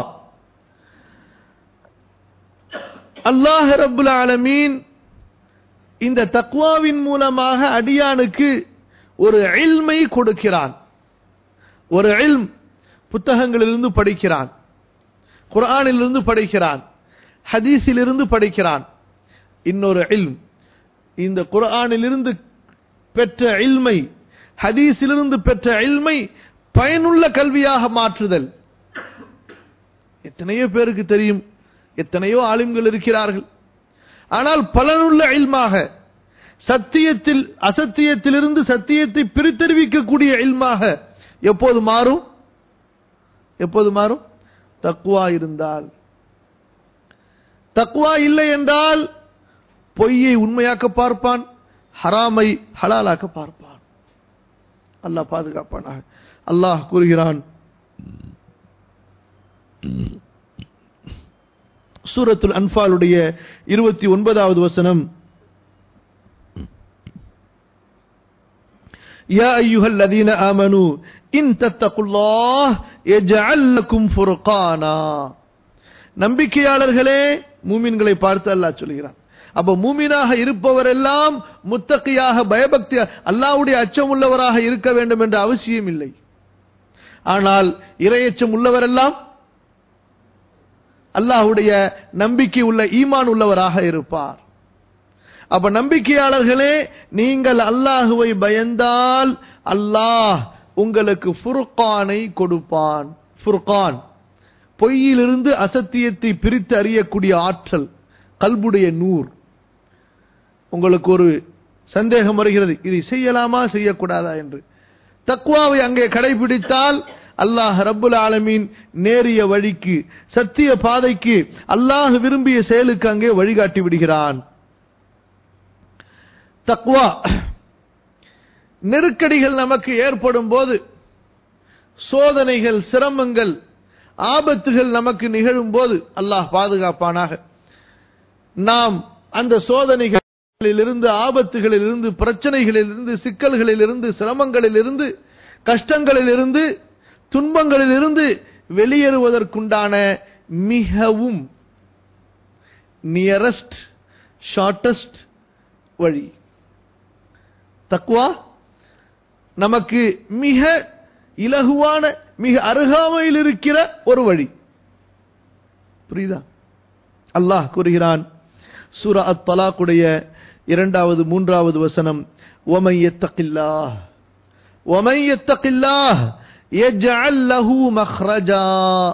[SPEAKER 1] அல்லாஹ் ரபுல் ஆலமீன் இந்த தக்குவாவின் மூலமாக அடியானுக்கு ஒரு இல்மை கொடுக்கிறான் ஒரு இல்ம் புத்தகங்களிலிருந்து படிக்கிறான் குரானிலிருந்து படிக்கிறான் ஹதீஸிலிருந்து படிக்கிறான் இன்னொரு இல்ம் இந்த குரானிலிருந்து பெற்ற இல்மை ஹதீஸிலிருந்து பெற்ற இல்மை பயனுள்ள கல்வியாக மாற்றுதல் எத்தனையோ பேருக்கு தெரியும் எத்தனையோ ஆலிம்கள் இருக்கிறார்கள் ஆனால் பலனுள்ள இல்மாக சத்தியத்தில் அசத்தியத்திலிருந்து சத்தியத்தை பிரித்தறிவிக்கக்கூடிய இல்மாக எப்போது மாறும் எப்போது மாறும் தக்குவா இருந்தால் தக்குவா இல்லை என்றால் பொய்யை உண்மையாக்க பார்ப்பான் ஹராமை ஹலாலாக்க பார்ப்பான் அல்லாஹ் பாதுகாப்பானாக அல்லாஹ் கூறுகிறான் சூரத்துல் அன்பாலுடைய இருபத்தி ஒன்பதாவது வசனம் يا أيها الذين آمنوا إن تتقوا الله يجعل لكم فرقانا நம்பிக்கையாளர்களே மூமின்களை பார்த்து அல்லாஹ் சொல்கிறான் அப்ப மூமினாக இருப்பவர் எல்லாம் முத்தகையாக பயபக்தி அல்லாவுடைய அச்சம் உள்ளவராக இருக்க வேண்டும் என்ற அவசியம் இல்லை ஆனால் இரையச்சம் உள்ளவரெல்லாம் அல்லாஹுடைய நம்பிக்கை உள்ள ஈமான் உள்ளவராக இருப்பார் அப்ப நம்பிக்கையாளர்களே நீங்கள் அல்லாஹுவை பயந்தால் அல்லாஹ் உங்களுக்கு ஃபுர்கானை கொடுப்பான் ஃபுர்கான் பொய்யிலிருந்து அசத்தியத்தை பிரித்து அறியக்கூடிய ஆற்றல் கல்புடைய நூர் உங்களுக்கு ஒரு சந்தேகம் வருகிறது இதை செய்யலாமா செய்யக்கூடாதா என்று தக்குவாவை அங்கே கடைபிடித்தால் அல்லாஹ் ரப்புல் ஆலமீன் நேரிய வழிக்கு சத்திய பாதைக்கு அல்லாஹ் விரும்பிய செயலுக்கு அங்கே வழிகாட்டி விடுகிறான் தக்வா நெருக்கடிகள் நமக்கு ஏற்படும் போது சோதனைகள் சிரமங்கள் ஆபத்துகள் நமக்கு நிகழும் போது அல்லாஹ் பாதுகாப்பானாக நாம் அந்த சோதனைகளிலிருந்து ஆபத்துகளிலிருந்து பிரச்சனைகளிலிருந்து சிக்கல்களிலிருந்து சிரமங்களிலிருந்து கஷ்டங்களிலிருந்து துன்பங்களிலிருந்து வெளியேறுவதற்குண்டான மிகவும் நியரஸ்ட் ஷார்டஸ்ட் வழி தக்குவா நமக்கு மிக இலகுவான மிக அருகாமையில் இருக்கிற ஒரு வழி புரியுதா அல்லாஹ் கூறுகிறான் சூரா அத் தலாக்குடைய இரண்டாவது மூன்றாவது வசனம் ஒமை எத்தகில்லாஹ் ஒமை எத்தகில்லாஹ் يجعل له مخرجا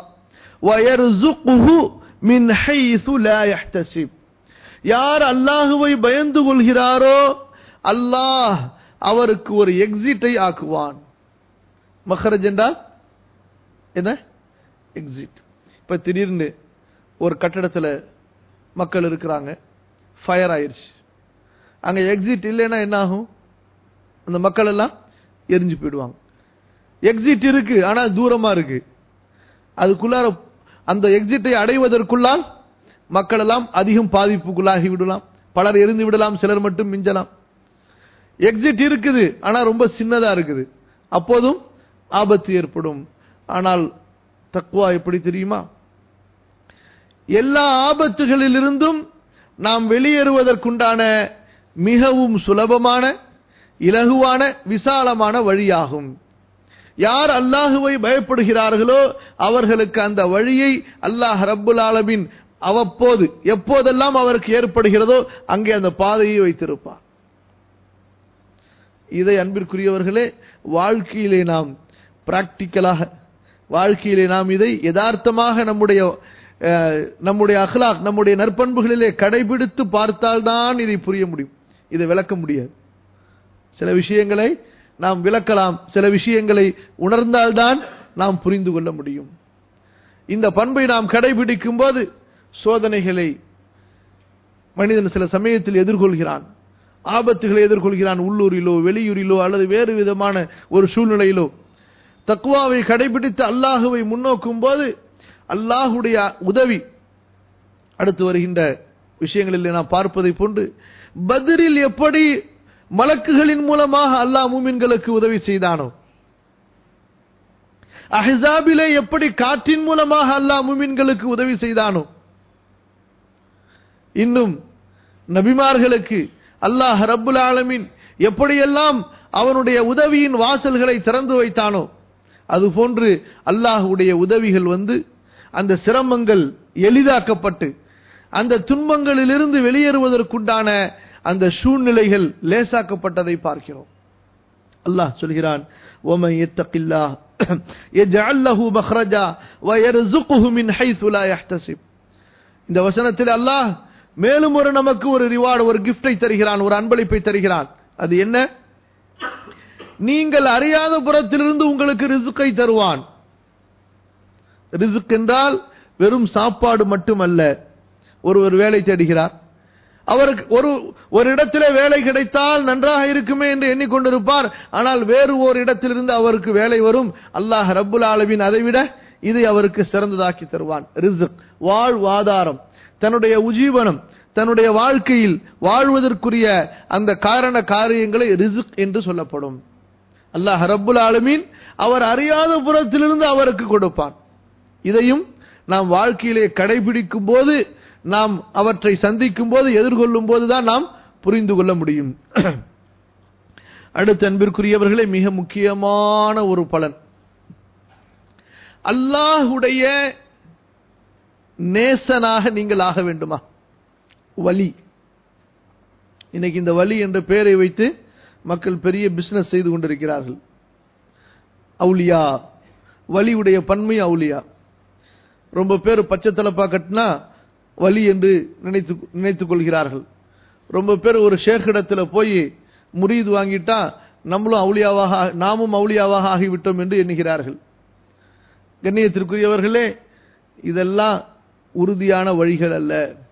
[SPEAKER 1] ويرزقه من حيث لا يحتسب யார் அல்லாஹுவை பயந்து கொள்கிறாரோ அல்லாஹ் அவருக்கு ஒரு எக்ஸிட்டை ஆக்குவான் மஹரஜ் என்றால் என்ன எக்ஸிட் இப்ப திடீர்னு ஒரு கட்டடத்தில் மக்கள் இருக்கிறாங்க ஃபயர் ஆயிடுச்சு அங்க எக்ஸிட் இல்லைன்னா என்ன ஆகும் அந்த மக்கள் எல்லாம் எரிஞ்சு போயிடுவாங்க எக்ஸிட் இருக்கு ஆனா தூரமா இருக்கு அதுக்குள்ளார அந்த எக்ஸிட்டை அடைவதற்குள்ளால் மக்கள் எல்லாம் அதிகம் பாதிப்புக்குள்ளாகி விடலாம் பலர் எரிந்து விடலாம் சிலர் மட்டும் மிஞ்சலாம் எக்ஸிட் இருக்குது ஆனா ரொம்ப சின்னதா இருக்குது அப்போதும் ஆபத்து ஏற்படும் ஆனால் தக்குவா எப்படி தெரியுமா எல்லா ஆபத்துகளிலிருந்தும் நாம் வெளியேறுவதற்குண்டான மிகவும் சுலபமான இலகுவான விசாலமான வழியாகும் யார் அல்லாஹுவை பயப்படுகிறார்களோ அவர்களுக்கு அந்த வழியை அல்லாஹ் ரப்புல் ஆலமின் அவ்வப்போது எப்போதெல்லாம் அவருக்கு ஏற்படுகிறதோ அங்கே அந்த பாதையை வைத்திருப்பார் இதை அன்பிற்குரியவர்களே வாழ்க்கையிலே நாம் பிராக்டிக்கலாக வாழ்க்கையிலே நாம் இதை யதார்த்தமாக நம்முடைய நம்முடைய அஹ்லாக் நம்முடைய நற்பண்புகளிலே கடைபிடித்து பார்த்தால்தான் இதை புரிய முடியும் இதை விளக்க முடியாது சில விஷயங்களை நாம் விளக்கலாம் சில விஷயங்களை உணர்ந்தால்தான் நாம் புரிந்து கொள்ள முடியும் இந்த பண்பை நாம் கடைபிடிக்கும் போது சோதனைகளை மனிதன் சில சமயத்தில் எதிர்கொள்கிறான் ஆபத்துகளை எதிர்கொள்கிறான் உள்ளூரிலோ வெளியூரிலோ அல்லது வேறு விதமான ஒரு சூழ்நிலையிலோ தக்குவாவை கடைபிடித்து அல்லாஹுவை முன்னோக்கும் போது அல்லாஹுடைய உதவி அடுத்து வருகின்ற விஷயங்களில் நாம் பார்ப்பதை போன்று பதிரில் எப்படி மலக்குகளின் மூலமாக அல்லாஹ் மூமின்களுக்கு உதவி செய்தானோ அஹிசாபிலே எப்படி காற்றின் மூலமாக அல்லாஹ் மூமின்களுக்கு உதவி செய்தானோ இன்னும் நபிமார்களுக்கு அல்லாஹ் ரப்புல் ஆலமின் எப்படியெல்லாம் அவனுடைய உதவியின் வாசல்களை திறந்து வைத்தானோ அதுபோன்று அல்லாஹுடைய உதவிகள் வந்து அந்த சிரமங்கள் எளிதாக்கப்பட்டு அந்த துன்பங்களிலிருந்து வெளியேறுவதற்குண்டான அந்த சூழ்நிலைகள் லேசாக்கப்பட்டதை பார்க்கிறோம் அல்லாஹ் சொல்கிறான் ومن يتق الله يجعل له مخرجا ويرزقه من حيث لا يحتسب இந்த வசனத்தில் அல்லாஹ் மேலும் ஒரு நமக்கு ஒரு ரிவார்டு ஒரு கிஃப்டை தருகிறான் ஒரு அன்பளிப்பை தருகிறான் அது என்ன நீங்கள் அறியாத புறத்திலிருந்து உங்களுக்கு ரிசுக்கை தருவான் ரிசுக் என்றால் வெறும் சாப்பாடு மட்டுமல்ல ஒருவர் வேலை தேடுகிறார் அவருக்கு ஒரு ஒரு இடத்திலே வேலை கிடைத்தால் நன்றாக இருக்குமே என்று எண்ணிக்கொண்டிருப்பார் ஆனால் வேறு ஓர் இடத்திலிருந்து அவருக்கு வேலை வரும் அல்லாஹ் ரப்புல் ஆலமின் அதைவிட இதை அவருக்கு சிறந்ததாக்கி தருவான் ரிசுக் வாழ்வாதாரம் தன்னுடைய உஜீவனம் தன்னுடைய வாழ்க்கையில் வாழ்வதற்குரிய அந்த காரண காரியங்களை ரிசுக் என்று சொல்லப்படும் அல்லாஹ் ரப்புல் ஆலமீன் அவர் அறியாத புறத்திலிருந்து அவருக்கு கொடுப்பான் இதையும் நாம் வாழ்க்கையிலே கடைபிடிக்கும் போது நாம் அவற்றை சந்திக்கும் போது எதிர்கொள்ளும் போதுதான் நாம் புரிந்து கொள்ள முடியும் அடுத்த அன்பிற்குரியவர்களே மிக முக்கியமான ஒரு பலன் அல்லாஹுடைய நேசனாக நீங்கள் ஆக வேண்டுமா வலி இன்னைக்கு இந்த வலி என்ற பெயரை வைத்து மக்கள் பெரிய பிசினஸ் செய்து கொண்டிருக்கிறார்கள் அவுலியா வலியுடைய பன்மை அவுலியா ரொம்ப பேர் பச்சை தலப்பா கட்டினா வலி என்று நினைத்து நினைத்துக் கொள்கிறார்கள் ரொம்ப பேர் ஒரு ஷேக்கிடத்துல போய் முரீது வாங்கிட்டா நம்மளும் அவுளியாவாக நாமும் அவுளியாவாக ஆகிவிட்டோம் என்று எண்ணுகிறார்கள் கண்ணியத்திற்குரியவர்களே இதெல்லாம் உறுதியான வழிகள் அல்ல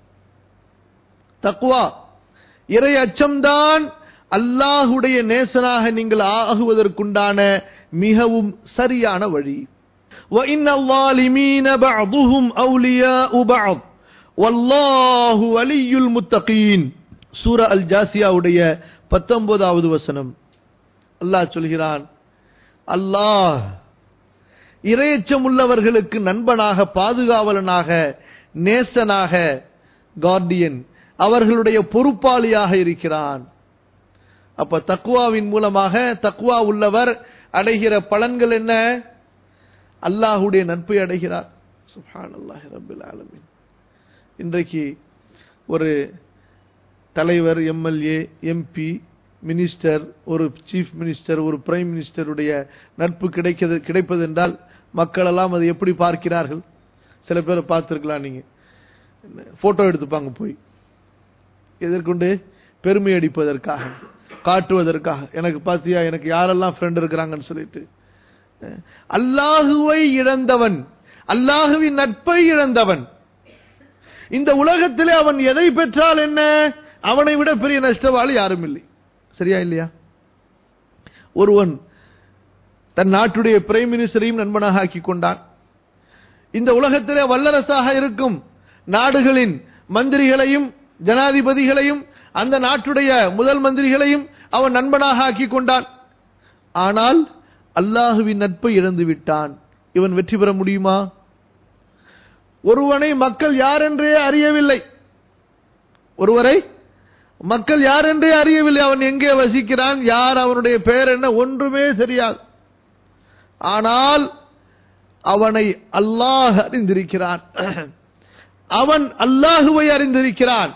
[SPEAKER 1] தக்குவா இறை அச்சம்தான் அல்லாஹுடைய நேசனாக நீங்கள் ஆகுவதற்குண்டான மிகவும் சரியான வழி وَإِنَّ الظَّالِمِينَ بَعْضُهُمْ أَوْلِيَاءُ بَعْضٍ وَاللَّهُ وَلِيُّ الْمُتَّقِينَ சூரா அல் ஜாசியாவுடைய பத்தொன்பதாவது வசனம் அல்லாஹ் சொல்கிறான் அல்லாஹ் இரையச்சம் உள்ளவர்களுக்கு நண்பனாக பாதுகாவலனாக நேசனாக கார்டியன் அவர்களுடைய பொறுப்பாளியாக இருக்கிறான் அப்ப தக்குவாவின் மூலமாக தக்குவா உள்ளவர் அடைகிற பலன்கள் என்ன அல்லாஹுடைய நட்பை அடைகிறார் சுஹான் அல்லாஹி ரபில் ஆலமின் இன்றைக்கு ஒரு தலைவர் எம்எல்ஏ எம்பி மினிஸ்டர் ஒரு சீஃப் மினிஸ்டர் ஒரு பிரைம் மினிஸ்டருடைய நட்பு கிடைக்கிறது கிடைப்பது என்றால் மக்கள் எல்லாம் அதை எப்படி பார்க்கிறார்கள் சில பேரை பார்த்துருக்கலாம் நீங்க போட்டோ எடுத்துப்பாங்க போய் எதற்கொண்டு பெருமை அடிப்பதற்காக காட்டுவதற்காக எனக்கு பார்த்தியா எனக்கு யாரெல்லாம் ஃப்ரெண்ட் இருக்கிறாங்கன்னு சொல்லிட்டு அல்லாஹுவை இழந்தவன் அல்லாஹுவின் நட்பை இழந்தவன் இந்த உலகத்திலே அவன் எதை பெற்றால் என்ன அவனை விட பெரிய நஷ்டவாளி யாரும் இல்லை சரியா இல்லையா ஒருவன் தன் நாட்டுடைய பிரைம் மினிஸ்டரையும் நண்பனாக ஆக்கி கொண்டான் இந்த உலகத்திலே வல்லரசாக இருக்கும் நாடுகளின் மந்திரிகளையும் ஜனாதிபதிகளையும் அந்த நாட்டுடைய முதல் மந்திரிகளையும் அவன் நண்பனாக ஆக்கி கொண்டான் ஆனால் அல்லாஹுவின் நட்பை இழந்து விட்டான் இவன் வெற்றி பெற முடியுமா ஒருவனை மக்கள் யார் என்றே அறியவில்லை ஒருவரை மக்கள் யார் என்றே அறியவில்லை அவன் எங்கே வசிக்கிறான் யார் அவனுடைய பெயர் என்ன ஒன்றுமே தெரியாது ஆனால் அவனை அல்லாஹ் அறிந்திருக்கிறான் அவன் அல்லாஹுவை அறிந்திருக்கிறான்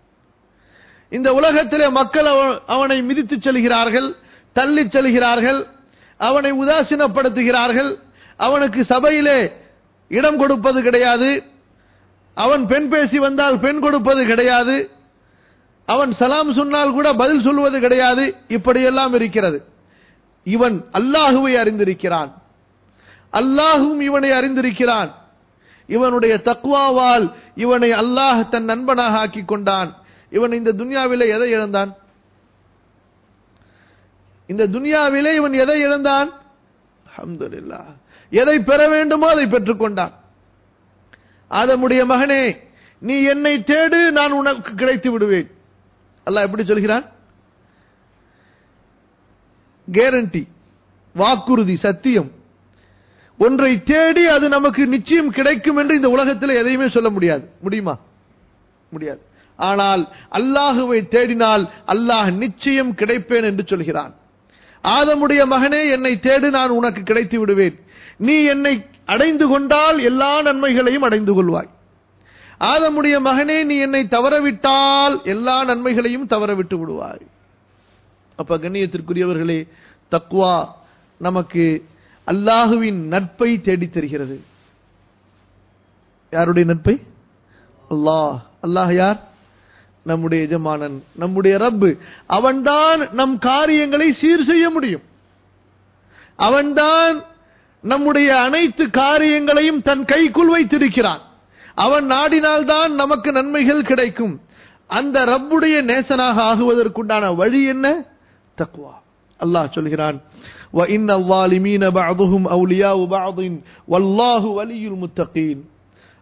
[SPEAKER 1] இந்த உலகத்திலே மக்கள் அவனை மிதித்துச் செல்கிறார்கள் தள்ளிச் செல்கிறார்கள் அவனை உதாசீனப்படுத்துகிறார்கள் அவனுக்கு சபையிலே இடம் கொடுப்பது கிடையாது அவன் பெண் பேசி வந்தால் பெண் கொடுப்பது கிடையாது அவன் சலாம் சொன்னால் கூட பதில் சொல்வது கிடையாது இப்படியெல்லாம் இருக்கிறது இவன் அல்லாஹுவை அறிந்திருக்கிறான் அல்லாஹும் இவனை அறிந்திருக்கிறான் இவனுடைய தக்குவாவால் இவனை அல்லாஹ் தன் நண்பனாக ஆக்கி கொண்டான் இவன் இந்த துன்யாவிலே எதை இழந்தான் இந்த துன்யாவிலே இவன் எதை இழந்தான் அஹமதுல்லா எதை பெற வேண்டுமோ அதை பெற்றுக்கொண்டான் ஆதமுடைய மகனே நீ என்னை தேடு நான் உனக்கு கிடைத்து விடுவேன் அல்லாஹ் எப்படி சொல்கிறான் கேரண்டி வாக்குறுதி சத்தியம் ஒன்றை தேடி அது நமக்கு நிச்சயம் கிடைக்கும் என்று இந்த உலகத்தில் எதையுமே சொல்ல முடியாது முடியுமா முடியாது ஆனால் அல்லாஹுவை தேடினால் அல்லாஹ் நிச்சயம் கிடைப்பேன் என்று சொல்கிறான் ஆதமுடைய மகனே என்னை தேடு நான் உனக்கு கிடைத்து விடுவேன் நீ என்னை அடைந்து கொண்டால் எல்லா நன்மைகளையும் அடைந்து கொள்வாய் ஆதமுடைய மகனே நீ என்னை தவறவிட்டால் எல்லா நன்மைகளையும் தவற விட்டு விடுவாய் அப்ப கண்ணியத்திற்குரியவர்களே தக்குவா நமக்கு அல்லாஹுவின் நட்பை தேடித் தருகிறது யாருடைய நட்பை அல்லாஹ் அல்லாஹ் யார் நம்முடைய எஜமானன் நம்முடைய ரப்பு அவன்தான் நம் காரியங்களை சீர் செய்ய முடியும் அவன்தான் நம்முடைய அனைத்து காரியங்களையும் தன் கைக்குள் வைத்திருக்கிறான் அவன் நாடினால்தான் நமக்கு நன்மைகள் கிடைக்கும் அந்த ரப்புடைய நேசனாக ஆகுவதற்குண்டான வழி என்ன தக்குவா அல்லாஹ் சொல்கிறான் وَإِنَّ الظَّالِمِينَ بَعْضُهُمْ أَوْلِيَاءُ بَعْضٍ وَاللَّهُ وَلِيُّ الْمُتَّقِينَ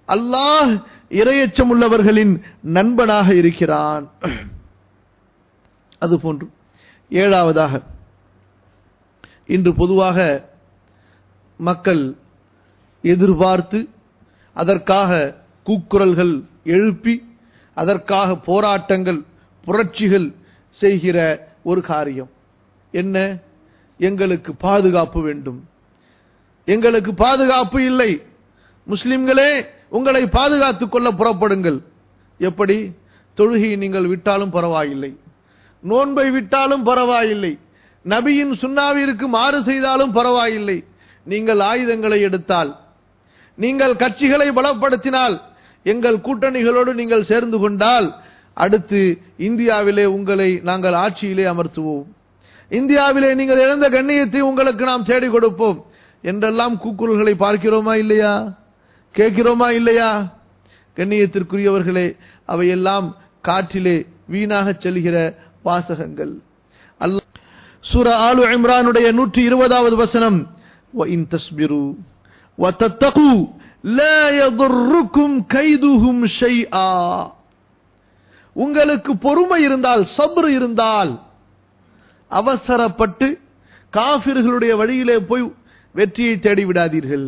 [SPEAKER 1] அல்லாஹ் இரையச்சம் உள்ளவர்களின் நண்பனாக இருக்கிறான் அதுபோன்று ஏழாவதாக இன்று பொதுவாக மக்கள் எதிர்பார்த்து அதற்காக கூக்குரல்கள் எழுப்பி அதற்காக போராட்டங்கள் புரட்சிகள் செய்கிற ஒரு காரியம் என்ன எங்களுக்கு பாதுகாப்பு வேண்டும் எங்களுக்கு பாதுகாப்பு இல்லை முஸ்லிம்களே உங்களை பாதுகாத்துக் கொள்ள புறப்படுங்கள் எப்படி தொழுகையை நீங்கள் விட்டாலும் பரவாயில்லை நோன்பை விட்டாலும் பரவாயில்லை நபியின் சுண்ணாவிற்கு மாறு செய்தாலும் பரவாயில்லை நீங்கள் ஆயுதங்களை எடுத்தால் நீங்கள் கட்சிகளை பலப்படுத்தினால் எங்கள் கூட்டணிகளோடு நீங்கள் சேர்ந்து கொண்டால் அடுத்து இந்தியாவிலே உங்களை நாங்கள் ஆட்சியிலே அமர்த்துவோம் இந்தியாவிலே நீங்கள் இழந்த கண்ணியத்தை உங்களுக்கு நாம் தேடி கொடுப்போம் என்றெல்லாம் கூக்குரல்களை பார்க்கிறோமா இல்லையா கேட்கிறோமா இல்லையா கண்ணியத்திற்குரியவர்களே அவையெல்லாம் காற்றிலே வீணாக செல்கிற வாசகங்கள் அல்ல சூர ஆலு இம்ரானுடைய நூற்றி இருபதாவது வசனம் وَإِن تَصْبِرُوا وَتَتَّقُوا لَا يَضُرُّكُمْ كَيْدُهُمْ شَيْئًا உங்களுக்கு பொறுமை இருந்தால் சப்ரு இருந்தால் அவசரப்பட்டு காபிர்களுடைய வழியிலே போய் வெற்றியை தேடி விடாதீர்கள்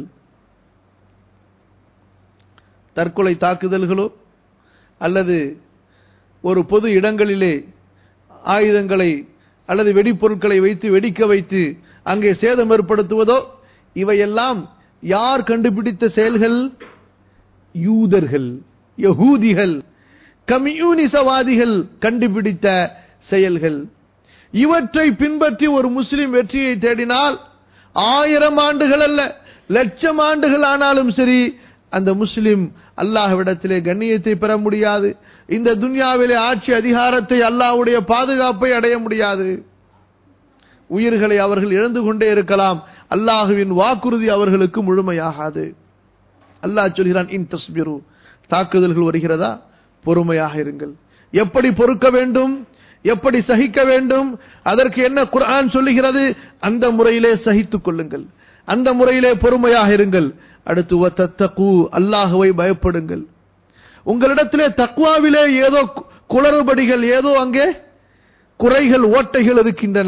[SPEAKER 1] தற்கொலை தாக்குதல்களோ அல்லது ஒரு பொது இடங்களிலே ஆயுதங்களை அல்லது வெடிப்பொருட்களை வைத்து வெடிக்க வைத்து அங்கே சேதம் ஏற்படுத்துவதோ இவையெல்லாம் யார் கண்டுபிடித்த செயல்கள் யூதர்கள் யகூதிகள் கம்யூனிசவாதிகள் கண்டுபிடித்த செயல்கள் இவற்றை பின்பற்றி ஒரு முஸ்லிம் வெற்றியை தேடினால் ஆயிரம் ஆண்டுகள் அல்ல லட்சம் ஆண்டுகள் ஆனாலும் சரி அந்த முஸ்லிம் அல்லாஹ்விடத்திலே கண்ணியத்தை பெற முடியாது இந்த துன்யாவிலே ஆட்சி அதிகாரத்தை அல்லாஹ்வுடைய பாதுகாப்பை அடைய முடியாது உயிர்களை அவர்கள் இழந்து கொண்டே இருக்கலாம் அல்லாஹுவின் வாக்குறுதி அவர்களுக்கு முழுமையாகாது அல்லாஹ் சொல்கிறான் இன் தஸ்பிரு தாக்குதல்கள் வருகிறதா பொறுமையாக இருங்கள் எப்படி பொறுக்க வேண்டும் எப்படி சகிக்க வேண்டும் அதற்கு என்ன குர்ஆன் சொல்லுகிறது அந்த முறையிலே சகித்துக் கொள்ளுங்கள் அந்த முறையிலே பொறுமையாக இருங்கள் அடுத்து வத்தத்தகு அல்லாஹுவை பயப்படுங்கள் உங்களிடத்திலே தக்வாவிலே ஏதோ குளறுபடிகள் ஏதோ அங்கே குறைகள் ஓட்டைகள் இருக்கின்றன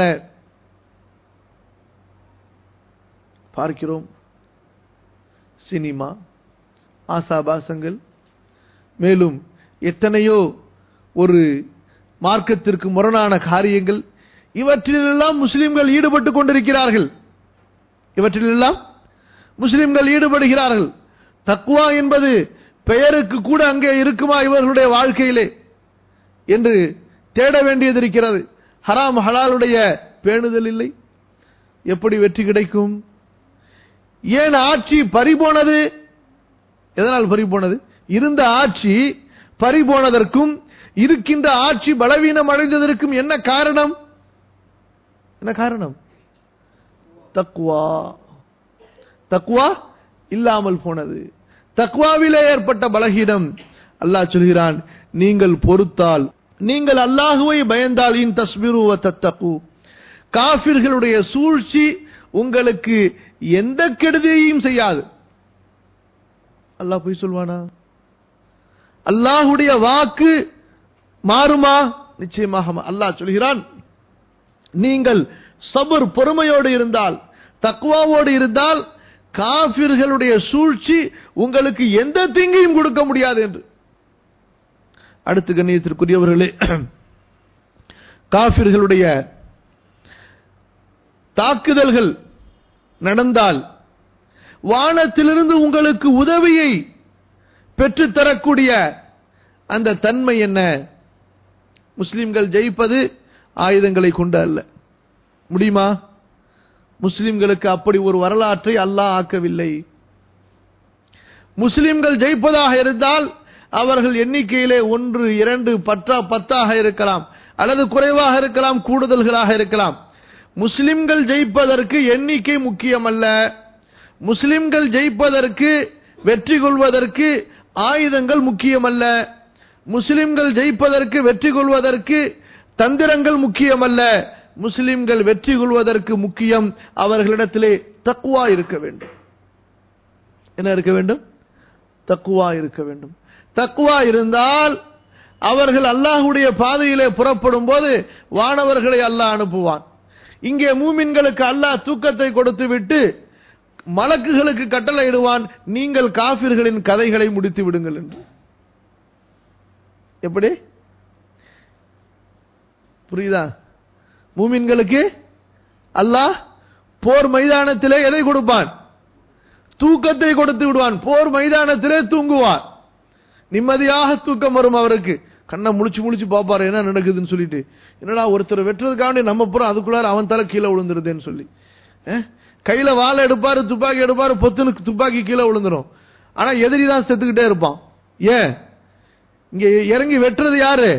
[SPEAKER 1] பார்க்கிறோம் சினிமா ஆசாபாசங்கள் மேலும் எத்தனையோ ஒரு மார்க்கத்திற்கு முரணான காரியங்கள் இவற்றிலெல்லாம் முஸ்லிம்கள் ஈடுபட்டு கொண்டிருக்கிறார்கள் இவற்றிலெல்லாம் முஸ்லிம்கள் ஈடுபடுகிறார்கள் தக்குவா என்பது பெயருக்கு கூட அங்கே இருக்குமா இவர்களுடைய வாழ்க்கையிலே என்று தேட வேண்டியது இருக்கிறது ஹராம் ஹலாலுடைய பேணுதல் இல்லை எப்படி வெற்றி கிடைக்கும் ஏன் ஆட்சி பறிபோனது எதனால் பறிபோனது இருந்த ஆட்சி பறிபோனதற்கும் இருக்கின்ற ஆட்சி பலவீனம் அடைந்ததற்கும் என்ன காரணம் என்ன காரணம் தக்குவா தக்குவா இல்லாமல் போனது தக்குவாவிலே ஏற்பட்ட பலகீனம் அல்லாஹ் சொல்கிறான் நீங்கள் பொறுத்தால் நீங்கள் அல்லாஹுவை பயந்தால் இன் தஸ்மிரு தத்தகு காபிர்களுடைய சூழ்ச்சி உங்களுக்கு எந்த கெடுதியையும் செய்யாது அல்லாஹ் போய் சொல்வானா அல்லாஹுடைய வாக்கு மாறுமா நிச்சயமாக அல்லாஹ் சொல்கிறான் நீங்கள் சபர் பொறுமையோடு இருந்தால் தக்குவாவோடு இருந்தால் காபிர்களுடைய சூழ்ச்சி உங்களுக்கு எந்த தீங்கையும் கொடுக்க முடியாது என்று அடுத்து கண்ணியத்திற்குரியவர்களே காபிர்களுடைய தாக்குதல்கள் நடந்தால் வானத்திலிருந்து உங்களுக்கு உதவியை பெற்றுத்தரக்கூடிய அந்த தன்மை என்ன முஸ்லிம்கள் ஜெயிப்பது ஆயுதங்களை கொண்டு அல்ல முடியுமா முஸ்லிம்களுக்கு அப்படி ஒரு வரலாற்றை அல்லாஹ் ஆக்கவில்லை முஸ்லிம்கள் ஜெயிப்பதாக இருந்தால் அவர்கள் எண்ணிக்கையிலே ஒன்று இரண்டு பற்றா பத்தாக இருக்கலாம் அல்லது குறைவாக இருக்கலாம் கூடுதல்களாக இருக்கலாம் முஸ்லிம்கள் ஜெயிப்பதற்கு எண்ணிக்கை முக்கியமல்ல முஸ்லிம்கள் ஜெயிப்பதற்கு வெற்றி கொள்வதற்கு ஆயுதங்கள் முக்கியமல்ல முஸ்லிம்கள் ஜெயிப்பதற்கு வெற்றி கொள்வதற்கு தந்திரங்கள் முக்கியமல்ல முஸ்லிம்கள் வெற்றி கொள்வதற்கு முக்கியம் அவர்களிடத்திலே தக்குவா இருக்க வேண்டும் என்ன இருக்க வேண்டும் தக்குவா இருக்க வேண்டும் தக்குவா இருந்தால் அவர்கள் அல்லாஹுடைய பாதையிலே புறப்படும் போது வானவர்களை அல்லாஹ் அனுப்புவான் இங்கே மூமின்களுக்கு அல்லாஹ் தூக்கத்தை கொடுத்து விட்டு மலக்குகளுக்கு கட்டளையிடுவான் நீங்கள் காபிர்களின் கதைகளை முடித்து விடுங்கள் என்று எப்படி புரியுதா மூமின்களுக்கு அல்லாஹ் போர் மைதானத்திலே எதை கொடுப்பான் தூக்கத்தை கொடுத்து விடுவான் போர் மைதானத்திலே தூங்குவார் நிம்மதியாக தூக்கம் வரும் அவருக்கு கண்ணை முழிச்சு முழிச்சு பார்ப்பாரு என்ன நடக்குதுன்னு சொல்லிட்டு என்னடா ஒருத்தர் வெட்டுறதுக்காண்டி நம்ம புறம் அதுக்குள்ளார அவன் தலை கீழே விழுந்துருதுன்னு சொல்லி அஹ்? கையில வாழை எடுப்பாரு துப்பாக்கி எடுப்பாரு பொத்துனுக்கு துப்பாக்கி கீழே விழுந்துரும் ஆனா எதிரி தான் செத்துக்கிட்டே இருப்பான் ஏன் இங்க இறங்கி வெட்டுறது யாரு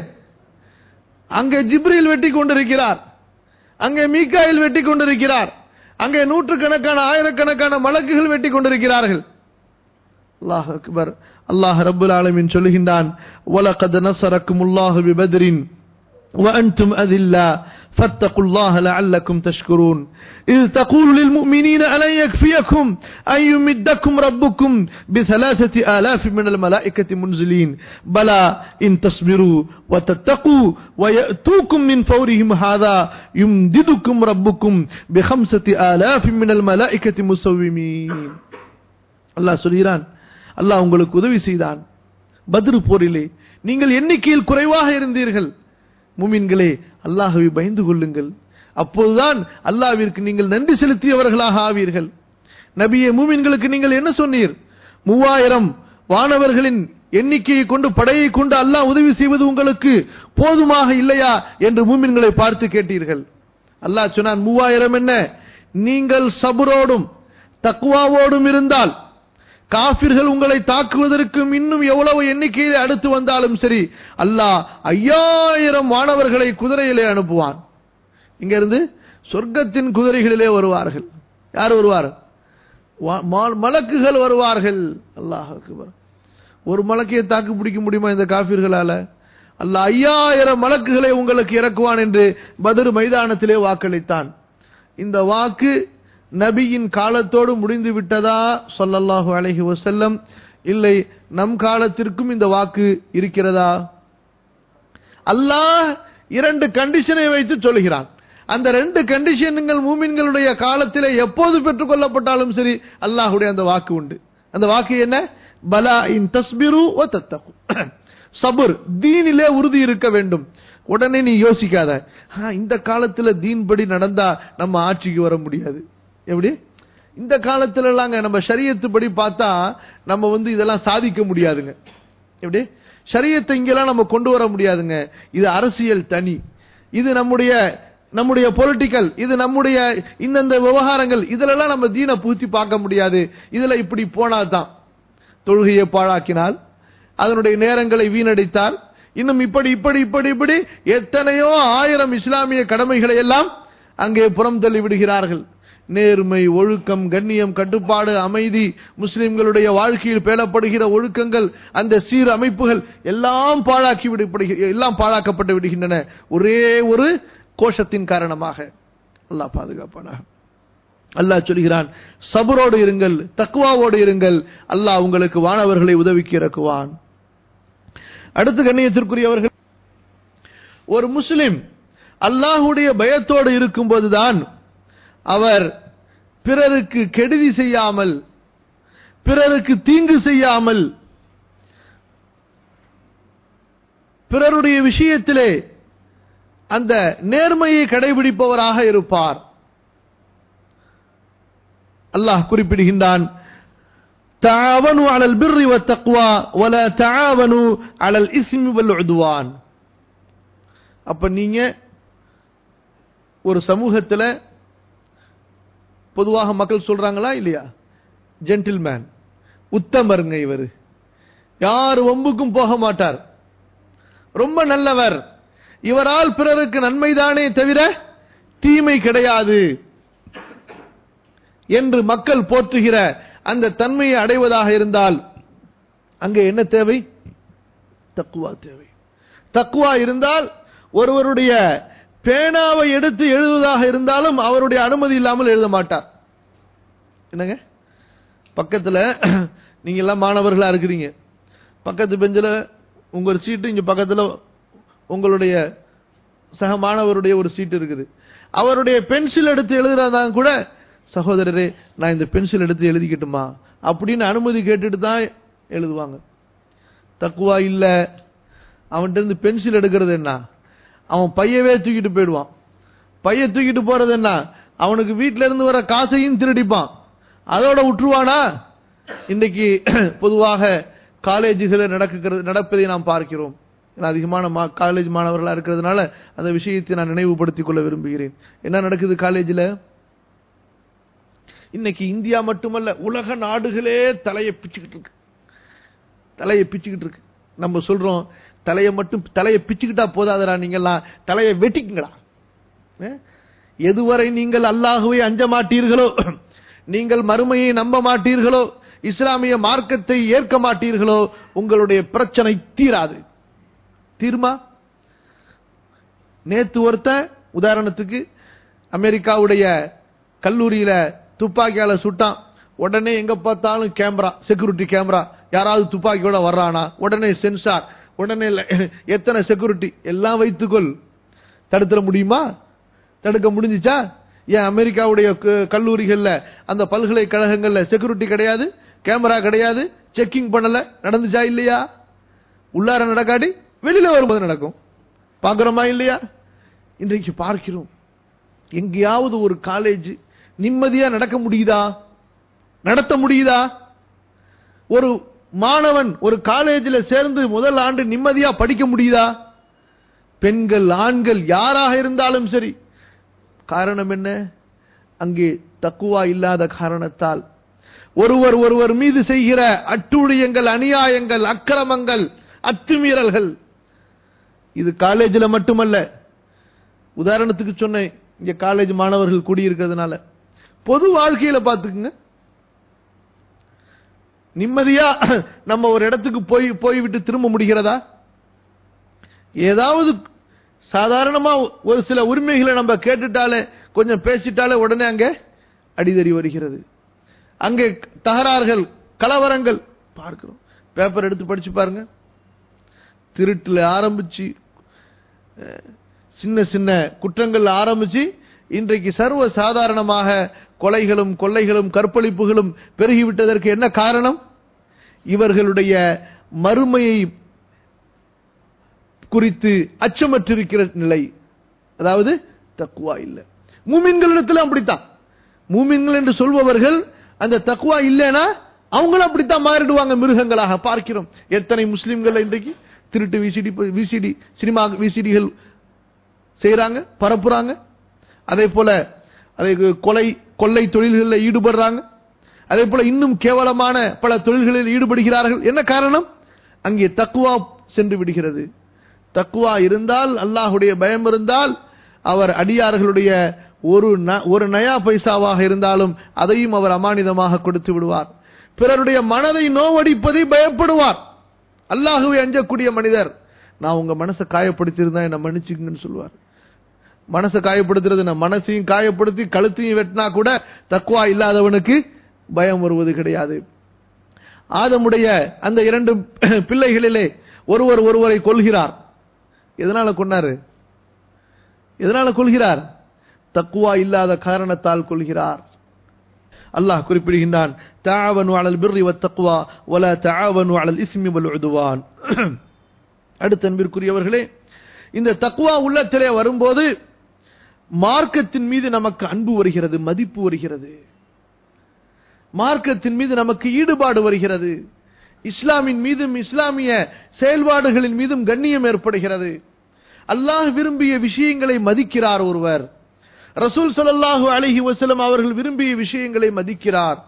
[SPEAKER 1] அங்கே ஜிப்ரீல் வெட்டி கொண்டிருக்கிறார் அங்கே மீக்காயில் வெட்டி கொண்டிருக்கிறார் அங்கே நூற்றுக்கணக்கான ஆயிரக்கணக்கான மலக்குகள் வெட்டி கொண்டிருக்கிறார்கள் அல்லாஹ் அக்பர் அல்லாஹ் ரப்புல் ஆலமீன் சொல்லுகின்றான் وَلَقَدْ نَصَرَكُمُ اللَّهُ بِبَدْرٍ وأنتم أذلة فاتقوا الله لعلكم تشكرون إذ تقول للمؤمنين ألن يكفيكم أن يمدكم ربكم بثلاثة آلاف من الملائكة منزلين بلى إن تصبروا وتتقوا ويأتوكم من فورهم هذا يمددكم ربكم بخمسة آلاف من الملائكة مسومين الله சொல்கிறான் அல்லாஹ் உங்களுக்கு உதவி செய்தான் பத்ரு போரிலே நீங்கள் எண்ணிக்கையில் குறைவாக இருந்தீர்கள் முமின்களே அல்லாஹ்வை பயந்து கொள்ளுங்கள் அப்போதுதான் அல்லாஹ்விற்கு நீங்கள் நன்றி செலுத்தியவர்களாக ஆவீர்கள் நபியே மூமின்களுக்கு நீங்கள் என்ன சொன்னீர் மூவாயிரம் வானவர்களின் எண்ணிக்கையை கொண்டு படையை கொண்டு அல்லாஹ் உதவி செய்வது உங்களுக்கு போதுமாக இல்லையா என்று மூமின்களை பார்த்து கேட்டீர்கள் அல்லாஹ் சொன்னான் மூவாயிரம் என்ன நீங்கள் சபுரோடும் தக்குவாவோடும் இருந்தால் காபிர்கள் உங்களை தாக்குவதற்கும் இன்னும் எவ்வளவு எண்ணிக்கையில் அடுத்து வந்தாலும் சரி அல்லாஹ் ஐயாயிரம் மாணவர்களை குதிரையிலே அனுப்புவான் இங்க இருந்து சொர்க்கத்தின் குதிரைகளிலே வருவார்கள் யார் வருவார் வா- மா- மலக்குகள் வருவார்கள் அல்லாஹ் அக்பர் ஒரு மலக்கையை தாக்கு பிடிக்க முடியுமா இந்த காபிர்களால அல்லாஹ் ஐயாயிரம் மலக்குகளை உங்களுக்கு இறக்குவான் என்று பத்ர் மைதானத்திலே வாக்களித்தான் இந்த வாக்கு நபியின் காலத்தோடு முடிந்து விட்டதா சொல்லல்லாஹு அலைஹி வஸல்லம் இல்லை நம் காலத்திற்கும் இந்த வாக்கு இருக்கிறதா அல்லாஹ் இரண்டு கண்டிஷனை வைத்து சொல்கிறான் அந்த ரெண்டு கண்டிஷன்கள் மூமின்களுடைய காலத்திலே எப்போது பெற்றுக்கொள்ளப்பட்டாலும் சரி அல்லாஹ்வுடைய அந்த வாக்கு உண்டு அந்த வாக்கு என்ன பலா இன் தஸ்பிரு வ தத்தகு சபுர் தீனிலே உறுதி இருக்க வேண்டும் உடனே நீ யோசிக்காத "ஆ, இந்த காலத்துல தீன் படி நடந்தா நம்ம ஆட்சிக்கு வர முடியாது எப்படி இந்த காலத்துல எல்லாங்க நம்ம ஷரியத்து படி பார்த்தா நம்ம வந்து இதெல்லாம் சாதிக்க முடியாதுங்க எப்படி ஷரியத்தை இங்கெல்லாம் நம்ம கொண்டு வர முடியாதுங்க இது அரசியல் தனி இது நம்முடைய நம்முடைய பொலிட்டிக்கல் இது நம்முடைய இந்தந்த விவகாரங்கள் இதுலலாம் நம்ம தீனை பூத்தி பார்க்க முடியாது இதுல இப்படி போனாதான் தொழுகையை பாழாக்கினால் அதனுடைய நேரங்களை வீணடித்தால் இன்னும் இப்படி இப்படி இப்படி இப்படி எத்தனையோ ஆயிரம் இஸ்லாமிய கடமைகளை எல்லாம் அங்கே புறம் தள்ளி விடுகிறார்கள் நேர்மை ஒழுக்கம் கண்ணியம் கட்டுப்பாடு அமைதி முஸ்லிம்களுடைய வாழ்க்கையில் பேணப்படுகிற ஒழுக்கங்கள் அந்த சீர் அமைப்புகள் எல்லாம் பாழாக்கி விடப்படுகிற எல்லாம் பாழாக்கப்பட்டு விடுகின்றன ஒரே ஒரு கோஷத்தின் காரணமாக அல்லாஹ் பாதுகாப்பானாக அல்லாஹ் சொல்கிறான் சபரோடு இருங்கள் தக்குவாவோடு இருங்கள் அல்லாஹ் உங்களுக்கு வானவர்களை உதவிக்கு இறக்குவான் அடுத்து கண்ணியத்திற்குரியவர்கள் ஒரு முஸ்லிம் அல்லாஹுடைய பயத்தோடு இருக்கும்போதுதான் அவர் பிறருக்கு கெடுதி செய்யாமல் பிறருக்கு தீங்கு செய்யாமல் பிறருடைய விஷயத்திலே அந்த நேர்மையை கடைபிடிப்பவராக இருப்பார் அல்லாஹ் குறிப்பிடுகின்றான் تعاونوا على البر والتقوى ولا تعاونوا على الإثم والعدوان அப்ப நீங்க ஒரு சமூகத்துல பொதுவாக மக்கள் சொல்றாங்களா இல்லையா ஜென்டில்மேன் உத்தமருங்க இவர் யார் வம்புக்கும் போக மாட்டார் ரொம்ப நல்லவர் இவரால் பிறருக்கு நன்மைதானே தவிர தீமை கிடையாது என்று மக்கள் போற்றுகிற அந்த தன்மையை அடைவதாக இருந்தால் அங்கே என்ன தேவை தக்குவா தேவை தக்குவா இருந்தால் ஒருவருடைய பேனாவை எடுத்து எழுதுவதாக இருந்தாலும் அவருடைய அனுமதி இல்லாமல் எழுத மாட்டார் என்னங்க பக்கத்துல நீங்க எல்லாம் மாணவர்களா இருக்கிறீங்க பக்கத்து பெஞ்சில் உங்க ஒரு சீட்டு இங்க பக்கத்துல உங்களுடைய சக மாணவருடைய ஒரு சீட் இருக்குது அவருடைய பென்சில் எடுத்து எழுதுறதா கூட சகோதரரே நான் இந்த பென்சில் எடுத்து எழுதிக்கட்டுமா அப்படின்னு அனுமதி கேட்டுட்டு தான் எழுதுவாங்க தக்குவா இல்ல அவன்கிட்ட இருந்து பென்சில் எடுக்கிறது என்ன அவன் பையவே தூக்கிட்டு போயிடுவான் பைய தூக்கிட்டு போறது என்ன அவனுக்கு வீட்ல இருந்து வர காசையும் திருடிப்பான் அதோட விட்டுருவானா இன்னைக்கு பொதுவாக காலேஜுகளில் நடக்கிறது நடப்பதை நாம் பார்க்கிறோம் நான் அதிகமான மா காலேஜ் மாணவர்களா இருக்கிறதுனால அந்த விஷயத்தை நான் நினைவுபடுத்திக் கொள்ள விரும்புகிறேன் என்ன நடக்குது காலேஜில் இன்னைக்கு இந்தியா மட்டுமல்ல உலக நாடுகளே தலையை பிச்சுக்கிட்டு இருக்கு தலையை பிச்சுக்கிட்டு இருக்கு நம்ம சொல்றோம் தலையை மட்டும் தலையை பிச்சுக்கிட்டா போதாதடா நீங்கெல்லாம் தலையை வெட்டிக்குங்கடா அஹ்? எதுவரை நீங்கள் அல்லாஹுவை அஞ்ச மாட்டீர்களோ நீங்கள் மறுமையை நம்ப மாட்டீர்களோ இஸ்லாமிய மார்க்கத்தை ஏற்க மாட்டீர்களோ உங்களுடைய பிரச்சனை தீராது தீர்மா நேத்து ஒருத்தன் உதாரணத்துக்கு அமெரிக்காவுடைய கல்லூரியில துப்பாக்கியால சுட்டான் உடனே எங்க பார்த்தாலும் கேமரா செக்யூரிட்டி கேமரா யாராவது துப்பாக்கியோட வர்றானா உடனே சென்சார் உடனே ல- எத்தனை செக்யூரிட்டி எல்லாம் வைத்துக்கொள் தடுத்துட முடியுமா தடுக்க முடிஞ்சுச்சா ஏன் அமெரிக்காவுடைய க- கல்லூரிகள்ல அந்த பல்கலைக்கழகங்கள்ல செக்யூரிட்டி கிடையாது கேமரா கிடையாது செக்கிங் பண்ணல நடந்துச்சா இல்லையா உள்ளார நடக்காட்டி வெளியில வரும்போது நடக்கும் பார்க்கிறோமா இல்லையா இன்றைக்கு பார்க்கிறோம் எங்கேயாவது ஒரு காலேஜ் நிம்மதியா நடக்க முடியுதா நடத்த முடியுதா ஒரு மாணவன் ஒரு காலேஜில் சேர்ந்து முதல் ஆண்டு நிம்மதியா படிக்க முடியுதா பெண்கள் ஆண்கள் யாராக இருந்தாலும் சரி காரணம் என்ன அங்கே தக்குவா இல்லாத காரணத்தால் ஒருவர் ஒருவர் மீது செய்கிற அட்டூழியங்கள் அநியாயங்கள் அக்கிரமங்கள் அத்துமீறல்கள் இது காலேஜில் மட்டுமல்ல உதாரணத்துக்கு சொன்னேன் இங்க காலேஜ் மாணவர்கள் கூடியிருக்கிறதுனால பொது வாழ்க்கையில பாத்துக்குங்க நிம்மதியா நம்ம ஒரு இடத்துக்கு போய் போய்விட்டு திரும்ப முடிகிறதா ஏதாவது சாதாரணமா ஒரு சில உரிமைகளை நம்ம கேட்டுட்டாலே கொஞ்சம் பேசிட்டாலே உடனே அங்க அடிதறி வருகிறது அங்கே தகராறுகள் கலவரங்கள் பார்க்கிறோம் பேப்பர் எடுத்து படிச்சு பாருங்க திருட்டுல ஆரம்பிச்சு அஹ், சின்ன சின்ன குற்றங்கள் ஆரம்பிச்சு இன்றைக்கு சர்வ சாதாரணமாக கொலைகளும் கொள்ளைகளும் கற்பழிப்புகளும் பெருகிவிட்டதற்கு என்ன காரணம் இவர்களுடைய மறுமையை குறித்து அச்சமற்றிருக்கிற நிலை அதாவது தக்குவா இல்லை மூமின்களிடத்தில் அப்படித்தான் மூமின்கள் என்று சொல்பவர்கள் அந்த தக்குவா இல்லைனா அவங்களும் அப்படித்தான் மாறிடுவாங்க மிருகங்களாக பார்க்கிறோம் எத்தனை முஸ்லிம்கள் இன்றைக்கு திருட்டு விசிடி விசிடி சினிமா விசிடிகள் செய்றாங்க பரப்புறாங்க அதே போல அதை கொலை கொள்ளை தொழில்களில் ஈடுபடுறாங்க அதே போல இன்னும் கேவலமான பல தொழில்களில் ஈடுபடுகிறார்கள் என்ன காரணம் அங்கே தக்குவா சென்று விடுகிறது தக்குவா இருந்தால் அல்லாஹுடைய பயம் இருந்தால் அவர் அடியார்களுடைய ஒரு ந- ஒரு நயா பைசாவாக இருந்தாலும் அதையும் அவர் அமானிதமாக கொடுத்து விடுவார் பிறருடைய மனதை நோவடிப்பதை பயப்படுவார் அல்லாஹுவை அஞ்சக்கூடிய மனிதர் நான் உங்க மனசை காயப்படுத்தியிருந்தா என்ன மன்னிச்சுங்கன்னு சொல்லுவார் மனசை காயப்படுத்துறது நான் மனசையும் காயப்படுத்தி கழுத்தையும் வெட்டினா கூட தக்குவா இல்லாதவனுக்கு பயம் வருவது கிடையாது ஆதமுடைய அந்த இரண்டு பிள்ளைகளிலே ஒருவர் ஒருவரை கொல்கிறார் எதனால கொன்னாரு எதனால கொள்கிறார் தக்குவா இல்லாத காரணத்தால் கொள்கிறார் அல்லாஹ் குறிப்பிடுகின்றான் தாவனு அலல் பிர்ரி வத்தக்குவா வல தாவனு அலல் இஸ்மி வல் உதுவான் அடுத்த அன்பிற்குரியவர்களே இந்த தக்குவா உள்ளத்திலே வரும்போது மார்க்கத்தின் மீது நமக்கு அன்பு வருகிறது மதிப்பு வருகிறது மார்க்கத்தின் மீது நமக்கு ஈடுபாடு வருகிறது இஸ்லாமின் மீதும் இஸ்லாமிய செயல்பாடுகளின் மீதும் கண்ணியம் ஏற்படுகிறது அல்லாஹ் விரும்பிய விஷயங்களை மதிக்கிறார் ஒருவர் ரசூல் ஸல்லல்லாஹு அலைஹி வஸல்லம் அவர்கள் விரும்பிய விஷயங்களை மதிக்கிறார்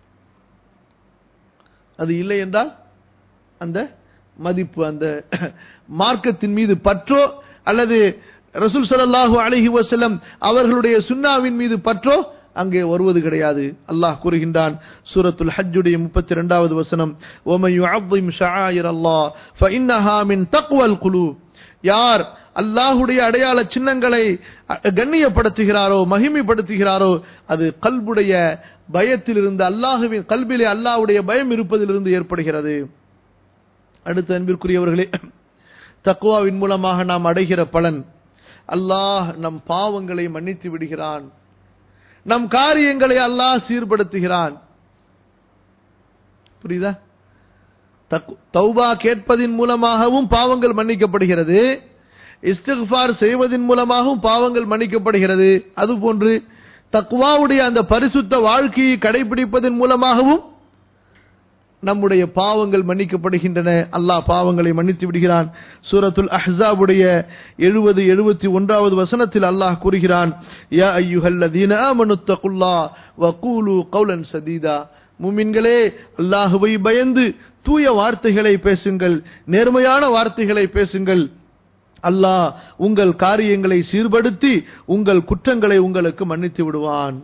[SPEAKER 1] அது இல்லை என்றால் அந்த மதிப்பு அந்த மார்க்கத்தின் மீது பற்றோ அல்லது ரசூல் ஸல்லல்லாஹு அலைஹி வஸல்லம் அவர்களுடைய சுன்னாவின் மீது பற்றோ அங்கே வருவது கிடையாது அல்லாஹ் கூறுகின்றான் சூரத்துல் ஹஜ்ஜுடைய 32வது வசனம் وَمَن يُعَظِّمْ شَعَائِرَ اللَّهِ فَإِنَّهَا مِن تَقْوَى الْقُلُوبِ யார் அல்லாஹுடைய அடையாள சின்னங்களை அ- கண்ணியப்படுத்துகிறாரோ மகிமைப்படுத்துகிறாரோ அது கல்புடைய பயத்திலிருந்து அல்லாஹுவின் கல்பிலே அல்லாஹ்வுடைய பயம் இருப்பதிலிருந்து ஏற்படுகிறது அடுத்த அன்பிற்குரியவர்களே தக்குவாவின் மூலமாக நாம் அடைகிற பலன் அல்லாஹ் நம் பாவங்களை மன்னித்து விடுகிறான் நம் காரியங்களை அல்லாஹ் சீர்படுத்துகிறான் புரியுதா தக்கு- தௌபா கேட்பதின் மூலமாகவும் பாவங்கள் மன்னிக்கப்படுகிறது இஸ்திக்ஃபார் செய்வதன் மூலமாகவும் பாவங்கள் மன்னிக்கப்படுகிறது அதுபோன்று தக்வாவுடைய அந்த பரிசுத்த வாழ்க்கையை கடைபிடிப்பதன் மூலமாகவும் நம்முடைய பாவங்கள் மன்னிக்கப்படுகின்றன அல்லாஹ் பாவங்களை மன்னித்து விடுகிறான் சூரத்துல் அஹ்ஸாபுடைய எழுபது எழுபத்தி ஒன்றாவது வசனத்தில் அல்லாஹ் கூறுகிறான் யா ஐயுஹல்லதீன ஆமனு தகுல்லா வகூலு கௌலன் சதீதா முமின்களே அல்லாஹுவை பயந்து தூய வார்த்தைகளை பேசுங்கள் நேர்மையான வார்த்தைகளை பேசுங்கள் அல்லாஹ் உங்கள் காரியங்களை சீர்படுத்தி உங்கள் குற்றங்களை உங்களுக்கு மன்னித்து விடுவான்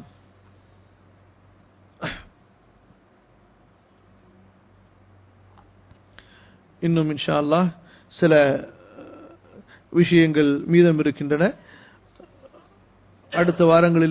[SPEAKER 1] இன்னும் இன்ஷா அல்லாஹ் சில விஷயங்கள் மீதம் இருக்கின்றன அடுத்த வாரங்களில்